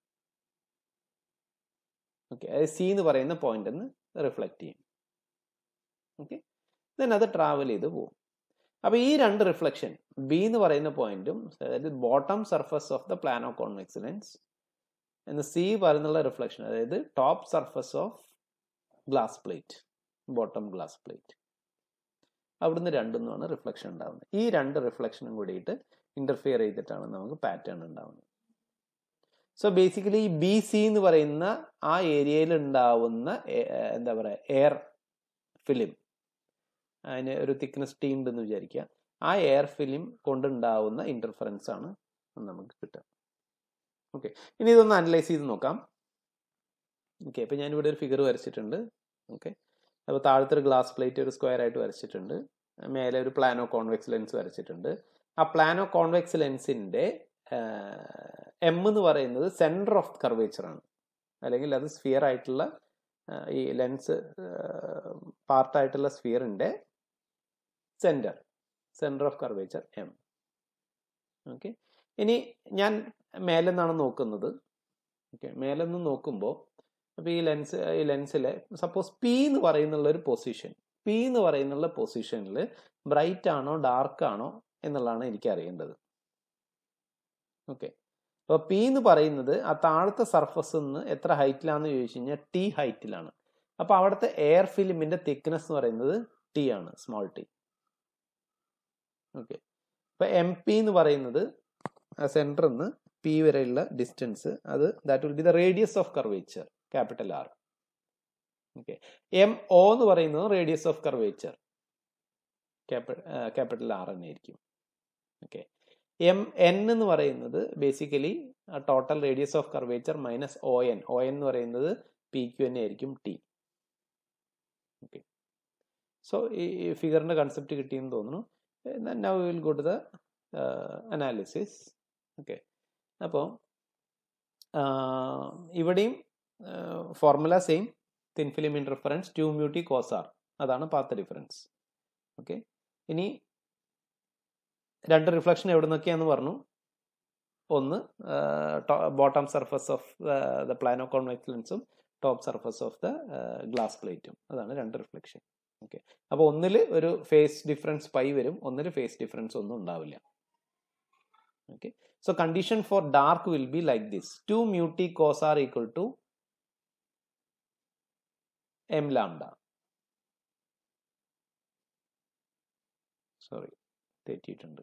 ഓക്കെ അതായത് സി എന്ന് പറയുന്ന പോയിന്റ് നിന്ന് റിഫ്ലക്റ്റ് ചെയ്യും ഓക്കെ ദെൻ അത് ട്രാവൽ ചെയ്ത് പോകും അപ്പോൾ ഈ രണ്ട് റിഫ്ലക്ഷൻ ബി എന്ന് പറയുന്ന പോയിന്റും അതായത് bottom surface of the plan of convex lens എന്ന് സി പറയുന്നുള്ള റിഫ്ലക്ഷൻ അതായത് top surface of glass plate bottom glass plate അവിടുന്ന് രണ്ടുനിന്നാണ് റിഫ്ലക്ഷൻ ഉണ്ടാകുന്നത് ഈ രണ്ട് റിഫ്ലക്ഷനും കൂടിയിട്ട് ഇന്റർഫിയർ ചെയ്തിട്ടാണ് നമുക്ക് പാറ്റേൺ ഉണ്ടാവുന്നത് സോ ബേസിക്കലി ഈ ബി സി എന്ന് പറയുന്ന ആ ഏരിയയിൽ ഉണ്ടാവുന്ന എന്താ പറയുക എയർ ഫിലിം അതിന് ഒരു തിക്നെസ് ടീ ഉണ്ടെന്ന് വിചാരിക്കുക ആ എയർ ഫിലിം കൊണ്ടുണ്ടാവുന്ന ഇന്റർഫറൻസ് ആണ് നമുക്ക് കിട്ടുക ഓക്കെ ഇനി ഇതൊന്ന് അനലൈസ് ചെയ്ത് നോക്കാം ഓക്കെ അപ്പോൾ ഞാനിവിടെ ഒരു ഫിഗർ വരച്ചിട്ടുണ്ട് ഓക്കെ അപ്പോൾ താഴത്തെ ഒരു ഗ്ലാസ് പ്ലേറ്റ് ഒരു സ്ക്വയർ ആയിട്ട് വരച്ചിട്ടുണ്ട് മേലെ ഒരു പ്ലാനോ കോൺവെക്സ് ലെൻസ് വരച്ചിട്ടുണ്ട് ആ പ്ലാനോ കോൺവെക്സ് ലെൻസിൻ്റെ എം എന്ന് പറയുന്നത് സെൻറ്റർ ഓഫ് കർവേച്ചർ ആണ് അല്ലെങ്കിൽ അത് സ്ഫിയർ ആയിട്ടുള്ള ഈ ലെൻസ് പാർട്ടായിട്ടുള്ള സ്ഫിയറിൻ്റെ centre centre of curvature M okay ഇനി ഞാൻ മേലെ നിന്നാണ് നോക്കുന്നത് ഓക്കെ മേലെ നിന്ന് നോക്കുമ്പോൾ അപ്പോൾ ഈ ലെൻസ് ഈ ലെൻസിലെ സപ്പോസ് പി എന്ന് പറയുന്നുള്ള ഒരു പൊസിഷൻ പി എന്ന് പറയുന്നുള്ള പൊസിഷനിൽ ബ്രൈറ്റ് ആണോ ഡാർക്ക് ആണോ എന്നുള്ളതാണ് എനിക്ക് അറിയേണ്ടത് ഓക്കെ അപ്പോൾ പി എന്ന് പറയുന്നത് ആ താഴത്തെ സർഫസ് നിന്ന് എത്ര ഹൈറ്റിലാണെന്ന് ചോദിച്ചു കഴിഞ്ഞാൽ ടി ഹൈറ്റിലാണ് അപ്പോൾ അവിടുത്തെ എയർ ഫിലിമിന്റെ തിക്നെസ് എന്ന് പറയുന്നത് ടി ആണ് സ്മോൾ ടി ഓക്കെ അപ്പോൾ എം പി എന്ന് പറയുന്നത് ആ സെൻറ്ററിൽ നിന്ന് പി വരെയുള്ള ഡിസ്റ്റൻസ് അത് that will be the radius of curvature capital R okay M O എന്ന് പറയുന്നത് radius of curvature capital R തന്നെ ആയിരിക്കും ഓക്കെ എം എൻ എന്ന് പറയുന്നത് basically total radius of curvature minus O N O N എന്ന് പറയുന്നത് P Q തന്നെ ആയിരിക്കും ടി ഓക്കെ സോ ഈ ഫിഗറിന്റെ കൺസെപ്റ്റ് കിട്ടിയെന്ന് തോന്നുന്നു now will go to the analysis okay അപ്പോൾ ഇവിടെയും formula same thin film interference two mu t cos r അതാണ് പാത്ത് ഡിഫറൻസ് ഓക്കെ ഇനി രണ്ട് റിഫ്ലക്ഷൻ എവിടെ നിന്നൊക്കെയാന്ന് പറഞ്ഞു ഒന്ന് bottom surface of the plano convex ലെൻസും top surface of the glass പ്ലേറ്റും അതാണ് രണ്ട് റിഫ്ലക്ഷൻ ഓക്കെ അപ്പോൾ ഒന്നിൽ ഒരു ഫേസ് ഡിഫറൻസ് പൈ വരും ഒന്നിൽ ഫേസ് ഡിഫറൻസ് ഒന്നും ഉണ്ടാവില്ല okay so condition for dark will be like this 2 mu t cos r equal to m lambda sorry തെറ്റിയിട്ടുണ്ട്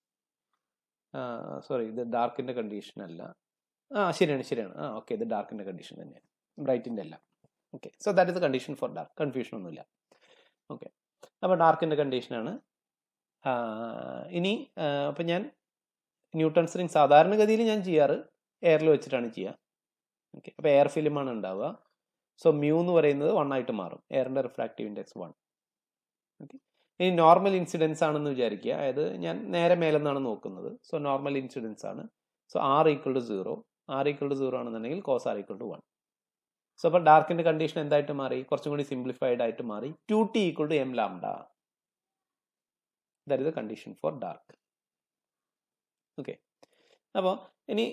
സോറി ഇത് ഡാർക്കിന്റെ കണ്ടീഷൻ അല്ല ആ ശരിയാണ് ശരിയാണ് ആ ഓക്കെ ഇത് ഡാർക്കിന്റെ കണ്ടീഷൻ തന്നെയാണ് ബ്രൈറ്റിന്റെ അല്ല okay so that is the condition for dark confusion ഒന്നുമില്ല ഓക്കെ അപ്പോൾ ഡാർക്കിൻ്റെ കണ്ടീഷനാണ് ഇനി അപ്പം ഞാൻ ന്യൂട്ടൺസ് റിംഗ് സാധാരണഗതിയിൽ ഞാൻ ചെയ്യാറ് എയറിൽ വെച്ചിട്ടാണ് ചെയ്യുക ഓക്കെ അപ്പോൾ എയർ ഫിലിമാണ് ഉണ്ടാവുക സോ മ്യൂ എന്ന് പറയുന്നത് വൺ ആയിട്ട് മാറും എയറിൻ്റെ റിഫ്രാക്റ്റീവ് ഇൻഡെക്സ് വൺ ഓക്കെ ഇനി നോർമൽ ഇൻസിഡൻസ് ആണെന്ന് വിചാരിക്കുക അതായത് ഞാൻ നേരെ മേലെന്നാണ് നോക്കുന്നത് സോ നോർമൽ ഇൻസിഡൻസ് ആണ് so R equal to zero R equal to zero ആണെന്നുണ്ടെങ്കിൽ cos R equal to one so അപ്പോൾ ഡാർക്കിൻ്റെ കണ്ടീഷൻ എന്തായിട്ട് മാറി കുറച്ചും കൂടി സിംപ്ലിഫൈഡ് ആയിട്ട് മാറി two T equal to M lambda that is the condition for dark okay അപ്പോൾ ഇനി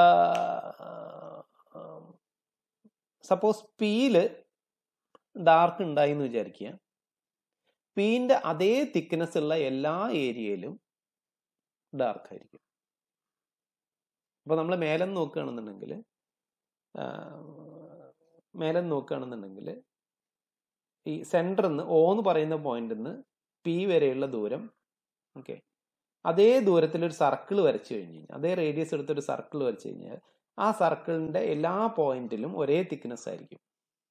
സപ്പോസ് പിയിൽ ഡാർക്ക് ഉണ്ടായി എന്ന് വിചാരിക്കുക പീൻ്റെ അതേ തിക്നെസ് ഉള്ള എല്ലാ ഏരിയയിലും ഡാർക്ക് ആയിരിക്കും അപ്പോൾ നമ്മൾ മേലെ നോക്കുകയാണെന്നുണ്ടെങ്കിൽ മേലെ നോക്കുകയാണെന്നുണ്ടെങ്കിൽ ഈ സെൻറ്ററിൽ നിന്ന് ഓ എന്ന് പറയുന്ന പോയിന്റിൽ നിന്ന് പി വരെയുള്ള ദൂരം ഓക്കെ അതേ ദൂരത്തിൽ ഒരു സർക്കിൾ വരച്ചു കഴിഞ്ഞ് കഴിഞ്ഞാൽ അതേ റേഡിയസ് എടുത്തൊരു സർക്കിൾ വരച്ചു കഴിഞ്ഞാൽ ആ സർക്കിളിൻ്റെ എല്ലാ പോയിന്റിലും ഒരേ തിക്നെസ് ആയിരിക്കും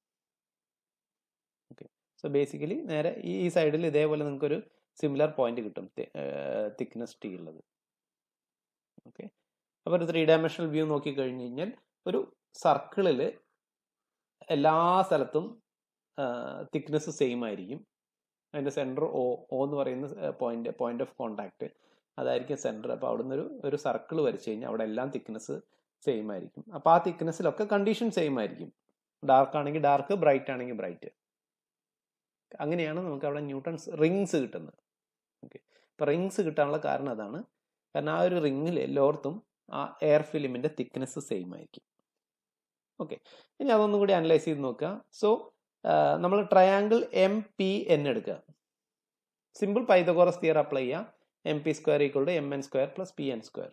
ഓക്കെ സോ ബേസിക്കലി നേരെ ഈ സൈഡിൽ ഇതേപോലെ നിങ്ങൾക്കൊരു സിമിലർ പോയിന്റ് കിട്ടും തിക്നെസ് ടി ഉള്ളത് ഓക്കെ അപ്പോൾ ഒരു ത്രീ ഡയമെൻഷണൽ വ്യൂ നോക്കി കഴിഞ്ഞ് കഴിഞ്ഞാൽ ഒരു സർക്കിളിൽ എല്ലാ സ്ഥലത്തും തിക്നെസ് സെയിം ആയിരിക്കും അതിൻ്റെ സെൻറ്റർ ഒ ഒ എന്ന് പറയുന്ന പോയിന്റ് പോയിന്റ് ഓഫ് കോണ്ടാക്ട് അതായിരിക്കും സെൻറ്റർ അപ്പോൾ അവിടെ നിന്നൊരു ഒരു സർക്കിൾ വരച്ച് കഴിഞ്ഞാൽ അവിടെ എല്ലാം തിക്നെസ് സെയിം ആയിരിക്കും അപ്പോൾ ആ തിക്നെസ്സിലൊക്കെ കണ്ടീഷൻ സെയിം ആയിരിക്കും ഡാർക്ക് ആണെങ്കിൽ ഡാർക്ക് ബ്രൈറ്റ് ആണെങ്കിൽ ബ്രൈറ്റ് അങ്ങനെയാണ് നമുക്ക് അവിടെ ന്യൂട്ടൺസ് റിങ്സ് കിട്ടുന്നത് ഓക്കെ ഇപ്പോൾ റിങ്സ് കിട്ടാനുള്ള കാരണം അതാണ് കാരണം ആ ഒരു റിങ്ങിൽ എല്ലായിടത്തും ആ എയർ ഫിലിമിൻ്റെ തിക്നെസ് സെയിം ആയിരിക്കും ഓക്കെ ഇനി അതൊന്നും കൂടി അനലൈസ് ചെയ്ത് നോക്കുക സോ നമ്മൾ ട്രയാങ്കിൾ എം പി എൻ എടുക്കുക സിമ്പിൾ പൈതകോറസ് തിയർ അപ്ലൈ ചെയ്യുക M P square equal to M N square plus P N square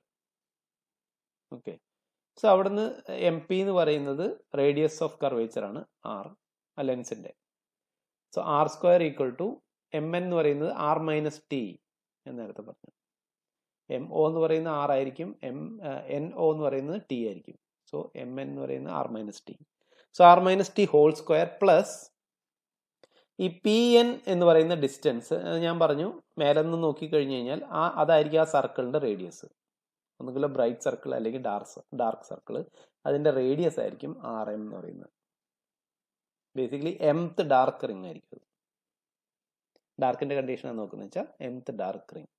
okay so അവിടുന്ന് എം പി എന്ന് പറയുന്നത് റേഡിയസ് ഓഫ് കർവേച്ചർ ആണ് ആർ ആ ലെൻസിൻ്റെ so R square equal to M N എന്ന് പറയുന്നത് R minus T എന്ന് നേരത്തെ പറഞ്ഞു എം ഒ എന്ന് പറയുന്നത് ആർ ആയിരിക്കും എം എൻ ഒ എന്ന് പറയുന്നത് ടി ആയിരിക്കും സോ എം എൻ എന്ന് പറയുന്നത് R minus T so R minus T whole square plus ഈ പി എൻ എന്ന് പറയുന്ന ഡിസ്റ്റൻസ് ഞാൻ പറഞ്ഞു മേലെ നിന്ന് നോക്കിക്കഴിഞ്ഞ് കഴിഞ്ഞാൽ ആ അതായിരിക്കും ആ സർക്കിളിൻ്റെ റേഡിയസ് ഒന്നുകിൽ ബ്രൈറ്റ് സർക്കിൾ അല്ലെങ്കിൽ ഡാർക്ക് ഡാർക്ക് സർക്കിൾ അതിൻ്റെ റേഡിയസ് ആയിരിക്കും ആർ എം എന്ന് പറയുന്നത് ബേസിക്കലി എംത്ത് ഡാർക്ക് റിംഗ് ആയിരിക്കും ഡാർക്കിൻ്റെ കണ്ടീഷനാണ് നോക്കുന്നത് വെച്ചാൽ എംത്ത് ഡാർക്ക് റിംഗ്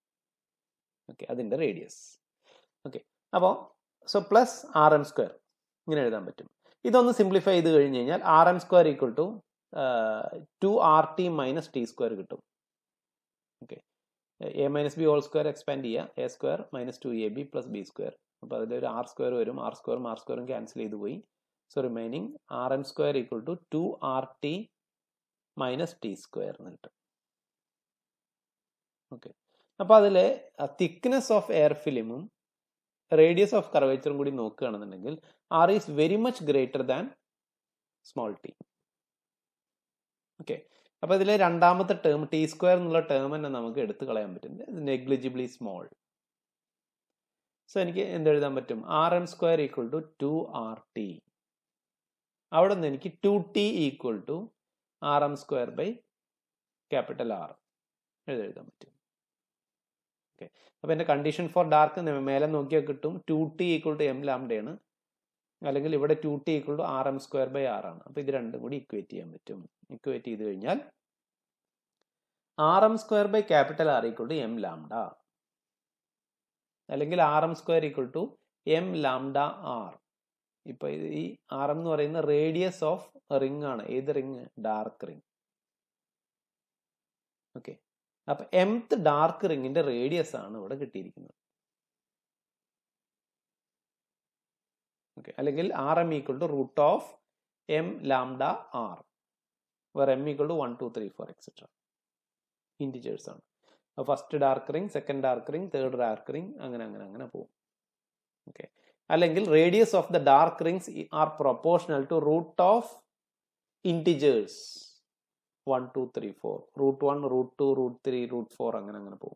ഓക്കെ അതിൻ്റെ റേഡിയസ് ഓക്കെ അപ്പോൾ so plus R M square ഇങ്ങനെ എഴുതാൻ പറ്റും ഇതൊന്ന് സിംപ്ലിഫൈ ചെയ്ത് കഴിഞ്ഞ് കഴിഞ്ഞാൽ R M square equal to two R T minus T square കിട്ടും okay A minus B whole square expand ചെയ്യുക A square minus two A B plus B square അപ്പോൾ അതിലൊരു ആർ സ്ക്വയർ വരും ആർ സ്ക്വയറും R സ്ക്വയറും cancel ചെയ്ത് പോയി so remaining R M square equal to two R T minus T square എന്ന് കിട്ടും ഓക്കെ അപ്പോൾ അതിൽ തിക്നെസ് ഓഫ് എയർ ഫിലിമും റേഡിയസ് ഓഫ് കർവേച്ചറും കൂടി നോക്കുകയാണെന്നുണ്ടെങ്കിൽ R is very much greater than small T okay അപ്പോൾ ഇതിലെ രണ്ടാമത്തെ ടേം ടി സ്ക്വയർ എന്നുള്ള ടേം തന്നെ നമുക്ക് എടുത്തു കളയാൻ പറ്റും നെഗ്ലിജിബിളി സ്മോൾ സോ എനിക്ക് എന്തെഴുതാൻ പറ്റും R M square equal to two R T അവിടെ നിന്ന് എനിക്ക് two T equal to R M square by capital R എഴുതെഴുതാൻ പറ്റും ഓക്കെ അപ്പോൾ എൻ്റെ കണ്ടീഷൻ ഫോർ ഡാർക്ക് മേലെ നോക്കിയാൽ കിട്ടും two T equal to M ലാംഡയാണ് അല്ലെങ്കിൽ ഇവിടെ two T equal to R M square by R ആണ് അപ്പോൾ ഇത് രണ്ടും കൂടി ഇക്വേറ്റ് ചെയ്യാൻ പറ്റും ഇക്വേറ്റ് ചെയ്ത് കഴിഞ്ഞാൽ R M square by capital R equal to M lambda അല്ലെങ്കിൽ R M square equal to M lambda R ഇപ്പൊ ഈ ആർ എം എന്ന് പറയുന്ന റേഡിയസ് ഓഫ് റിംഗ് ആണ് ഏത് റിംഗ് ഡാർക്ക് റിംഗ് ഓക്കെ അപ്പൊ എംത്ത് ഡാർക്ക് റിംഗിന്റെ റേഡിയസ് ആണ് ഇവിടെ കിട്ടിയിരിക്കുന്നത് ഓക്കെ അല്ലെങ്കിൽ R M equal to root of M lambda R where M equal to one two three four etcetera integers ആണ് first dark ring second dark ring third dark ring അങ്ങനെ അങ്ങനെ അങ്ങനെ പോകും okay അല്ലെങ്കിൽ radius of the dark rings are proportional to root of integers one two three four root one root two root three root four അങ്ങനെ അങ്ങനെ പോകും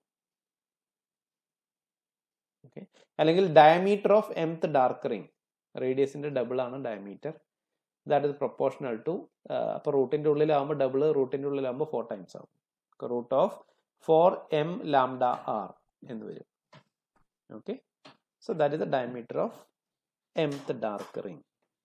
okay അല്ലെങ്കിൽ diameter of mth dark ring റേഡിയസിന്റെ ഡബിൾ ആണ് diameter that is proportional to അപ്പോൾ റൂട്ടിൻ്റെ ഉള്ളിലാവുമ്പോൾ double റൂട്ടിൻ്റെ ഉള്ളിലാവുമ്പോൾ ഫോർ ടൈംസ് ആവും root of four M lambda R എന്ന് വരും okay so that is the diameter of mth dark ring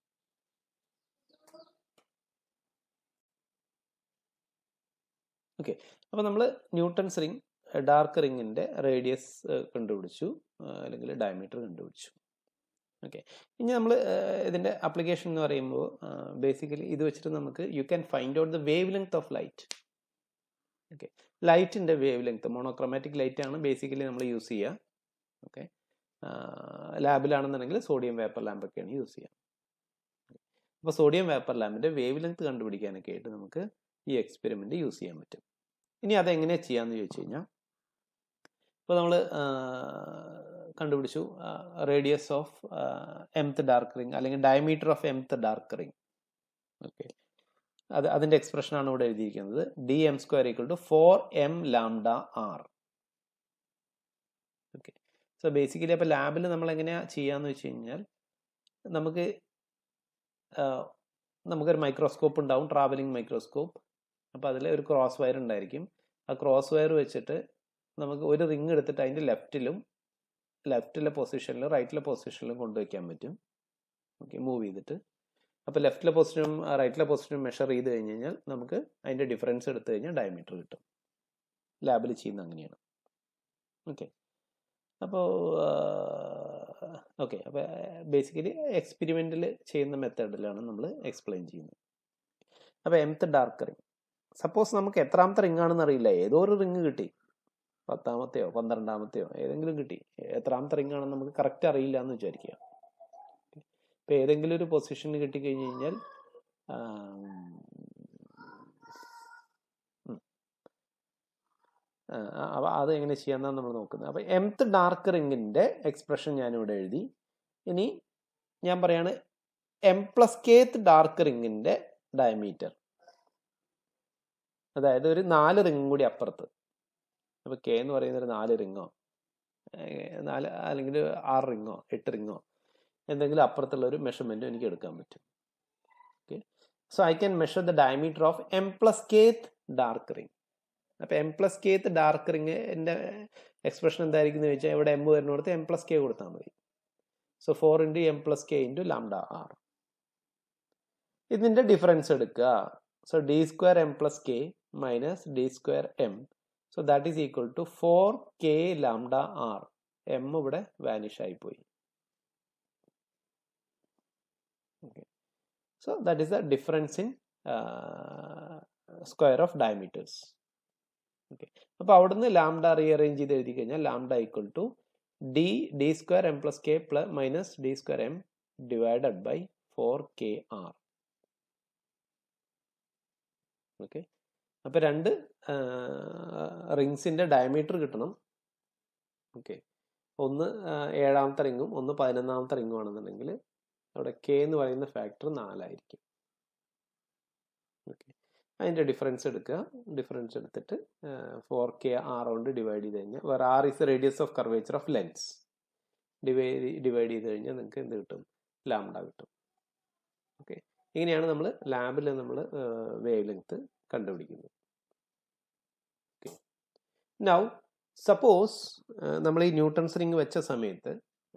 okay അപ്പോൾ നമ്മൾ ന്യൂട്ടൺസ് റിംഗ് ഡാർക്ക് റിങ്ങിൻ്റെ റേഡിയസ് കണ്ടുപിടിച്ചു അല്ലെങ്കിൽ ഡയമീറ്റർ കണ്ടുപിടിച്ചു ഓക്കെ ഇനി നമ്മൾ ഇതിൻ്റെ അപ്ലിക്കേഷൻ എന്ന് പറയുമ്പോൾ ബേസിക്കലി ഇത് വെച്ചിട്ട് നമുക്ക് you can find out the wavelength of light okay ലൈറ്റിൻ്റെ വേവ് ലെങ്ത് മോണോക്രോമാറ്റിക് ലൈറ്റ് ആണ് ബേസിക്കലി നമ്മൾ യൂസ് ചെയ്യുക ഓക്കെ ലാബിലാണെന്നുണ്ടെങ്കിൽ സോഡിയം വേപ്പർ ലാമ്പൊക്കെയാണ് യൂസ് ചെയ്യുക അപ്പോൾ സോഡിയം വേപ്പർ ലാമ്പിൻ്റെ വേവ് ലെങ്ത് കണ്ടുപിടിക്കാനൊക്കെ ആയിട്ട് നമുക്ക് ഈ എക്സ്പെരിമെൻ്റ് യൂസ് ചെയ്യാൻ പറ്റും ഇനി അതെങ്ങനെയാണ് ചെയ്യാമെന്ന് ചോദിച്ചു കഴിഞ്ഞാൽ ഇപ്പോൾ നമ്മൾ കണ്ടുപിടിച്ചു radius of mth dark ring അല്ലെങ്കിൽ diameter of mth dark ring okay അത് അതിൻ്റെ എക്സ്പ്രഷനാണ് ഇവിടെ എഴുതിയിരിക്കുന്നത് D M square equal to four M lambda R okay so basically അപ്പോൾ ലാബിൽ നമ്മൾ എങ്ങനെയാണ് ചെയ്യാന്ന് വെച്ച് കഴിഞ്ഞാൽ നമുക്ക് നമുക്കൊരു മൈക്രോസ്കോപ്പ് ഉണ്ടാവും ട്രാവലിംഗ് മൈക്രോസ്കോപ്പ് അപ്പോൾ അതിൽ ഒരു ക്രോസ് വയർ ഉണ്ടായിരിക്കും ആ ക്രോസ് വയർ വെച്ചിട്ട് നമുക്ക് ഒരു റിങ് എടുത്തിട്ട് അതിൻ്റെ ലെഫ്റ്റിലും ലെഫ്റ്റിലെ പൊസിഷനിലും റൈറ്റിലെ പൊസിഷനിലും കൊണ്ടുവയ്ക്കാൻ പറ്റും ഓക്കെ മൂവ് ചെയ്തിട്ട് അപ്പോൾ ലെഫ്റ്റിലെ പൊസിഷനും റൈറ്റിലെ പൊസിഷനും മെഷർ ചെയ്ത് കഴിഞ്ഞ് കഴിഞ്ഞാൽ നമുക്ക് അതിൻ്റെ ഡിഫറൻസ് എടുത്തു കഴിഞ്ഞാൽ ഡയമീറ്റർ കിട്ടും ലാബിൽ ചെയ്യുന്ന അങ്ങനെയാണ് ഓക്കെ അപ്പോൾ ഓക്കെ അപ്പോൾ ബേസിക്കലി എക്സ്പെരിമെൻറ്റിൽ ചെയ്യുന്ന മെത്തേഡിലാണ് നമ്മൾ എക്സ്പ്ലെയിൻ ചെയ്യുന്നത് അപ്പോൾ എംത്ത് ഡാർക്ക് റിങ് സപ്പോസ് നമുക്ക് എത്രാമത്തെ റിംഗ് ആണെന്ന് അറിയില്ല ഏതോ ഒരു റിങ് കിട്ടി പത്താമത്തെയോ പന്ത്രണ്ടാമത്തെയോ ഏതെങ്കിലും കിട്ടി എത്രാമത്തെ റിംഗ് ആണെന്ന് നമുക്ക് കറക്റ്റ് അറിയില്ല എന്ന് വിചാരിക്കുക ഇപ്പം ഏതെങ്കിലും ഒരു പൊസിഷന് കിട്ടിക്കഴിഞ്ഞ് കഴിഞ്ഞാൽ അപ്പോൾ അത് എങ്ങനെ ചെയ്യാമെന്നാണ് നമ്മൾ നോക്കുന്നത് അപ്പോൾ എംത്ത് ഡാർക്ക് റിങ്ങിൻ്റെ എക്സ്പ്രഷൻ ഞാനിവിടെ എഴുതി ഇനി ഞാൻ പറയാണ് എം പ്ലസ് കേത്ത് ഡാർക്ക് റിങ്ങിൻ്റെ ഡയമീറ്റർ അതായത് ഒരു നാല് റിങ്ങും കൂടി അപ്പുറത്ത് അപ്പോൾ കെ എന്ന് പറയുന്ന ഒരു നാല് റിങ്ങോ നാല് അല്ലെങ്കിൽ ആറ് റിങ്ങോ എട്ട് റിങ്ങോ എന്തെങ്കിലും അപ്പുറത്തുള്ള ഒരു മെഷർമെൻറ്റും എനിക്ക് എടുക്കാൻ പറ്റും okay so I can measure the diameter of M plus kth dark ring അപ്പോൾ M plus kth dark ring എൻ്റെ എക്സ്പ്രഷൻ എന്തായിരിക്കും എന്ന് ചോദിച്ചാൽ ഇവിടെ എം വരുന്നിടത്ത് എം പ്ലസ് കെ കൊടുത്താൽ മതി so four into M plus K into lambda R ഇതിൻ്റെ ഡിഫറൻസ് എടുക്കുക so D square M plus K minus D square M so that is equal to four K lambda R M ഇവിടെ vanish ആയിപ്പോയി okay so that is the difference in uh, square of diameters okay അപ്പോൾ അവിടുന്ന് lambda rearrange ചെയ്ത് എഴുതി കഴിഞ്ഞാൽ lambda equal to D D square M plus K plus minus D square M divided by four K R okay അപ്പോൾ രണ്ട് റിങ്സിൻ്റെ diameter കിട്ടണം okay ഒന്ന് ഏഴാമത്തെ റിങ്ങും ഒന്ന് പതിനൊന്നാമത്തെ റിങ്ങും ആണെന്നുണ്ടെങ്കിൽ അവിടെ കെ എന്ന് പറയുന്ന ഫാക്ടർ നാലായിരിക്കും ഓക്കെ അതിൻ്റെ ഡിഫറൻസ് എടുക്കുക ഡിഫറൻസ് എടുത്തിട്ട് ഫോർ കെ ആർ കൊണ്ട് ഡിവൈഡ് ചെയ്ത് കഴിഞ്ഞാൽ where R is radius of curvature of lens divide divide ചെയ്ത് കഴിഞ്ഞാൽ നിങ്ങൾക്ക് എന്ത് കിട്ടും ലാംഡ കിട്ടും ഓക്കെ ഇങ്ങനെയാണ് നമ്മൾ ലാബിൽ നമ്മൾ വേവ് ലെങ്ത് കണ്ടുപിടിക്കുന്നത് ഓക്കെ നൗ സപ്പോസ് നമ്മൾ ഈ ന്യൂട്ടൺസ് റിങ് വെച്ച സമയത്ത്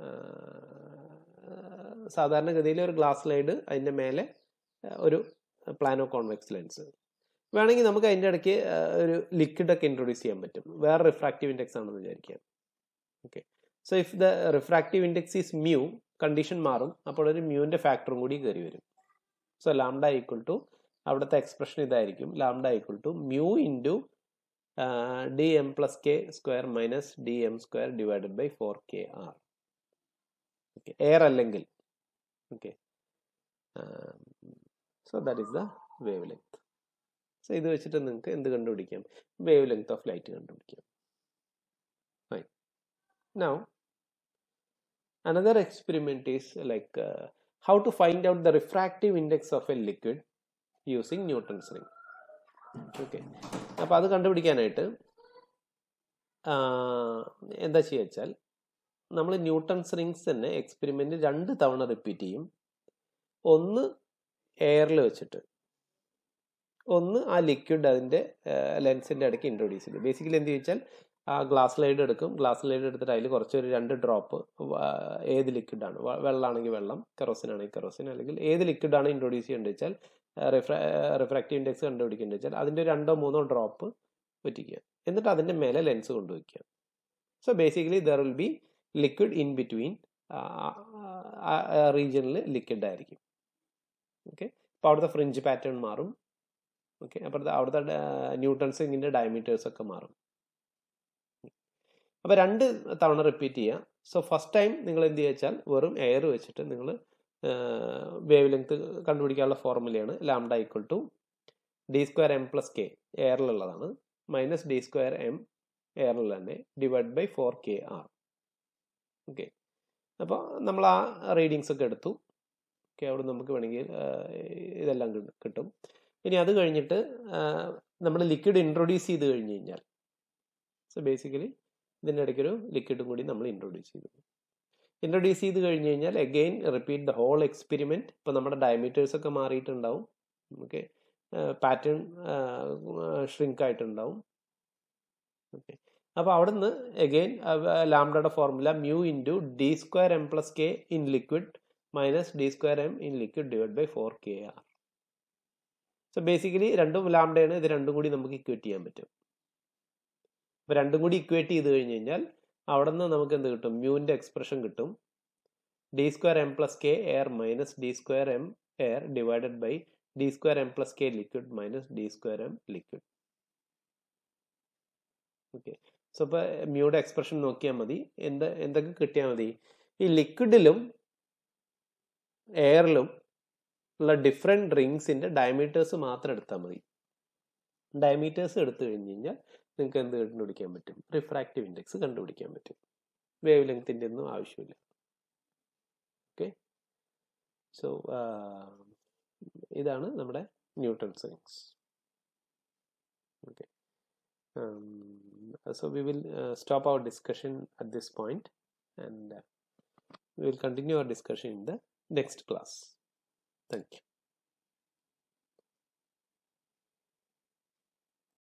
സാധാരണഗതിയിൽ ഒരു ഗ്ലാസ് സ്ലൈഡ് അതിൻ്റെ മേലെ ഒരു പ്ലാനോ കോൺവെക്സ് ലെൻസ് വേണമെങ്കിൽ നമുക്ക് അതിൻ്റെ ഇടയ്ക്ക് ഒരു ലിക്വിഡ് ഒക്കെ ഇൻട്രൊഡ്യൂസ് ചെയ്യാൻ പറ്റും വേറെ റിഫ്രാക്റ്റീവ് ഇൻഡെക്സ് ആണെന്ന് വിചാരിക്കാം okay so if the refractive index is mu condition മാറും അപ്പോൾ ഒരു മ്യൂവിൻ്റെ ഫാക്ടറും കൂടി കയറി വരും സോ ലാംഡ ഈക്വൽ ടു അവിടുത്തെ എക്സ്പ്രഷൻ ഇതായിരിക്കും lambda equal to mu into D M plus K square minus D M square divided by four K R okay air അല്ലെങ്കിൽ okay so that is the wavelength so ഇത് വെച്ചിട്ട് നിങ്ങൾക്ക് എന്ത് കണ്ടുപിടിക്കാം wavelength of light കണ്ടുപിടിക്കാം fine now another experiment is like how to find out the refractive index of a liquid using Newton's ring okay അപ്പോൾ അത് കണ്ടുപിടിക്കാനായിട്ട് എന്താ ചെയ്യുക വെച്ചാൽ നമ്മൾ ന്യൂട്ടൺസ് റിങ്സ് തന്നെ എക്സ്പെരിമെൻറ്റ് രണ്ട് തവണ റിപ്പീറ്റ് ചെയ്യും ഒന്ന് എയറിൽ വെച്ചിട്ട് ഒന്ന് ആ ലിക്വിഡ് അതിൻ്റെ ലെൻസിൻ്റെ ഇടയ്ക്ക് ഇൻട്രൊഡ്യൂസ് ചെയ്തു ബേസിക്കലി എന്ത് ചോദിച്ചാൽ ആ ഗ്ലാസ് ലൈഡ് എടുക്കും ഗ്ലാസ് ലൈഡ് എടുത്തിട്ട് അതിൽ കുറച്ചൊരു രണ്ട് ഡ്രോപ്പ് ഏത് ലിക്വിഡാണ് വെള്ളമാണെങ്കിൽ വെള്ളം കെറോസിൻ ആണെങ്കിൽ കെറോസിൻ അല്ലെങ്കിൽ ഏത് ലിക്വിഡാണ് ഇൻട്രൊഡ്യൂസ് ചെയ്യേണ്ടത് വെച്ചാൽ റിഫ്രാ റിഫ്രാക്റ്റീവ് ഇൻഡെക്സ് കണ്ടുപിടിക്കേണ്ടത് വെച്ചാൽ അതിൻ്റെ രണ്ടോ മൂന്നോ ഡ്രോപ്പ് പറ്റിക്കുക എന്നിട്ട് അതിൻ്റെ മേലെ ലെൻസ് കൊണ്ടുവയ്ക്കുക so basically there will be liquid in between റീജിയനിൽ ലിക്വിഡ് ആയിരിക്കും ഓക്കെ അപ്പോൾ അവിടുത്തെ ഫ്രിഞ്ച് പാറ്റേൺ മാറും ഓക്കെ അപ്പോഴത്തെ അവിടുത്തെ ന്യൂട്ടൺസ് ഇങ്ങനെ ഡയമീറ്റേഴ്സ് ഒക്കെ മാറും അപ്പോൾ രണ്ട് തവണ റിപ്പീറ്റ് ചെയ്യുക സോ ഫസ്റ്റ് ടൈം നിങ്ങൾ എന്ത് വെച്ചാൽ വെറും എയർ വെച്ചിട്ട് നിങ്ങൾ വേവ് ലെങ്ത് കണ്ടുപിടിക്കാനുള്ള ഫോർമുലയാണ് lambda equal to D square M plus K എയറിലുള്ളതാണ് മൈനസ് ഡി സ്ക്വയർ എം എയറിൽ തന്നെ divide by four K R okay അപ്പോൾ നമ്മൾ ആ റീഡിങ്സ് ഒക്കെ എടുത്തു ഓക്കെ അവിടെ നമുക്ക് വേണമെങ്കിൽ ഇതെല്ലാം കിട്ടും ഇനി അത് കഴിഞ്ഞിട്ട് നമ്മൾ ലിക്വിഡ് ഇൻട്രൊഡ്യൂസ് ചെയ്ത് കഴിഞ്ഞ് കഴിഞ്ഞാൽ സോ ബേസിക്കലി ഇതിൻ്റെ ഇടയ്ക്കൊരു ലിക്വിഡും കൂടി നമ്മൾ ഇൻട്രൊഡ്യൂസ് ചെയ്തു ഇൻട്രൊഡ്യൂസ് ചെയ്ത് കഴിഞ്ഞ് കഴിഞ്ഞാൽ again repeat the whole experiment ഇപ്പോൾ നമ്മുടെ ഡയമീറ്റേഴ്സ് ഒക്കെ മാറിയിട്ടുണ്ടാവും ഓക്കെ പാറ്റേൺ ഷ്രിങ്ക് ആയിട്ടുണ്ടാവും ഓക്കെ അപ്പോൾ അവിടെ നിന്ന് അഗെയിൻ ലാംഡയുടെ formula mu into D square M plus K in liquid minus D square M in liquid divide by four K R so basically രണ്ടും ലാംഡയാണ് ഇത് രണ്ടും കൂടി നമുക്ക് ഇക്വേറ്റ് ചെയ്യാൻ പറ്റും അപ്പോൾ രണ്ടും കൂടി ഇക്വേറ്റ് ചെയ്ത് കഴിഞ്ഞ് കഴിഞ്ഞാൽ അവിടെ നിന്ന് നമുക്ക് എന്ത് കിട്ടും മ്യൂവിൻ്റെ എക്സ്പ്രഷൻ കിട്ടും D square M plus K air minus D square M air divided by D square M plus K liquid minus D square M liquid okay so ഇപ്പോൾ മ്യൂയുടെ എക്സ്പ്രഷൻ നോക്കിയാൽ മതി എന്ത് എന്തൊക്കെ കിട്ടിയാൽ മതി ഈ ലിക്വിഡിലും എയറിലും ഉള്ള ഡിഫറെൻറ്റ് റിങ്സിൻ്റെ ഡയമീറ്റേഴ്സ് മാത്രം എടുത്താൽ മതി ഡയമീറ്റേഴ്സ് എടുത്തു കഴിഞ്ഞ് കഴിഞ്ഞാൽ നിങ്ങൾക്ക് എന്ത് കണ്ടുപിടിക്കാൻ പറ്റും റിഫ്രാക്റ്റീവ് ഇൻഡെക്സ് കണ്ടുപിടിക്കാൻ പറ്റും വേവ് ലെങ്ത്തിൻ്റെ ഒന്നും ആവശ്യമില്ല ഓക്കെ സോ ഇതാണ് നമ്മുടെ Newton science okay so we will uh, stop our discussion at this point and uh, we will continue our discussion in the next class thank you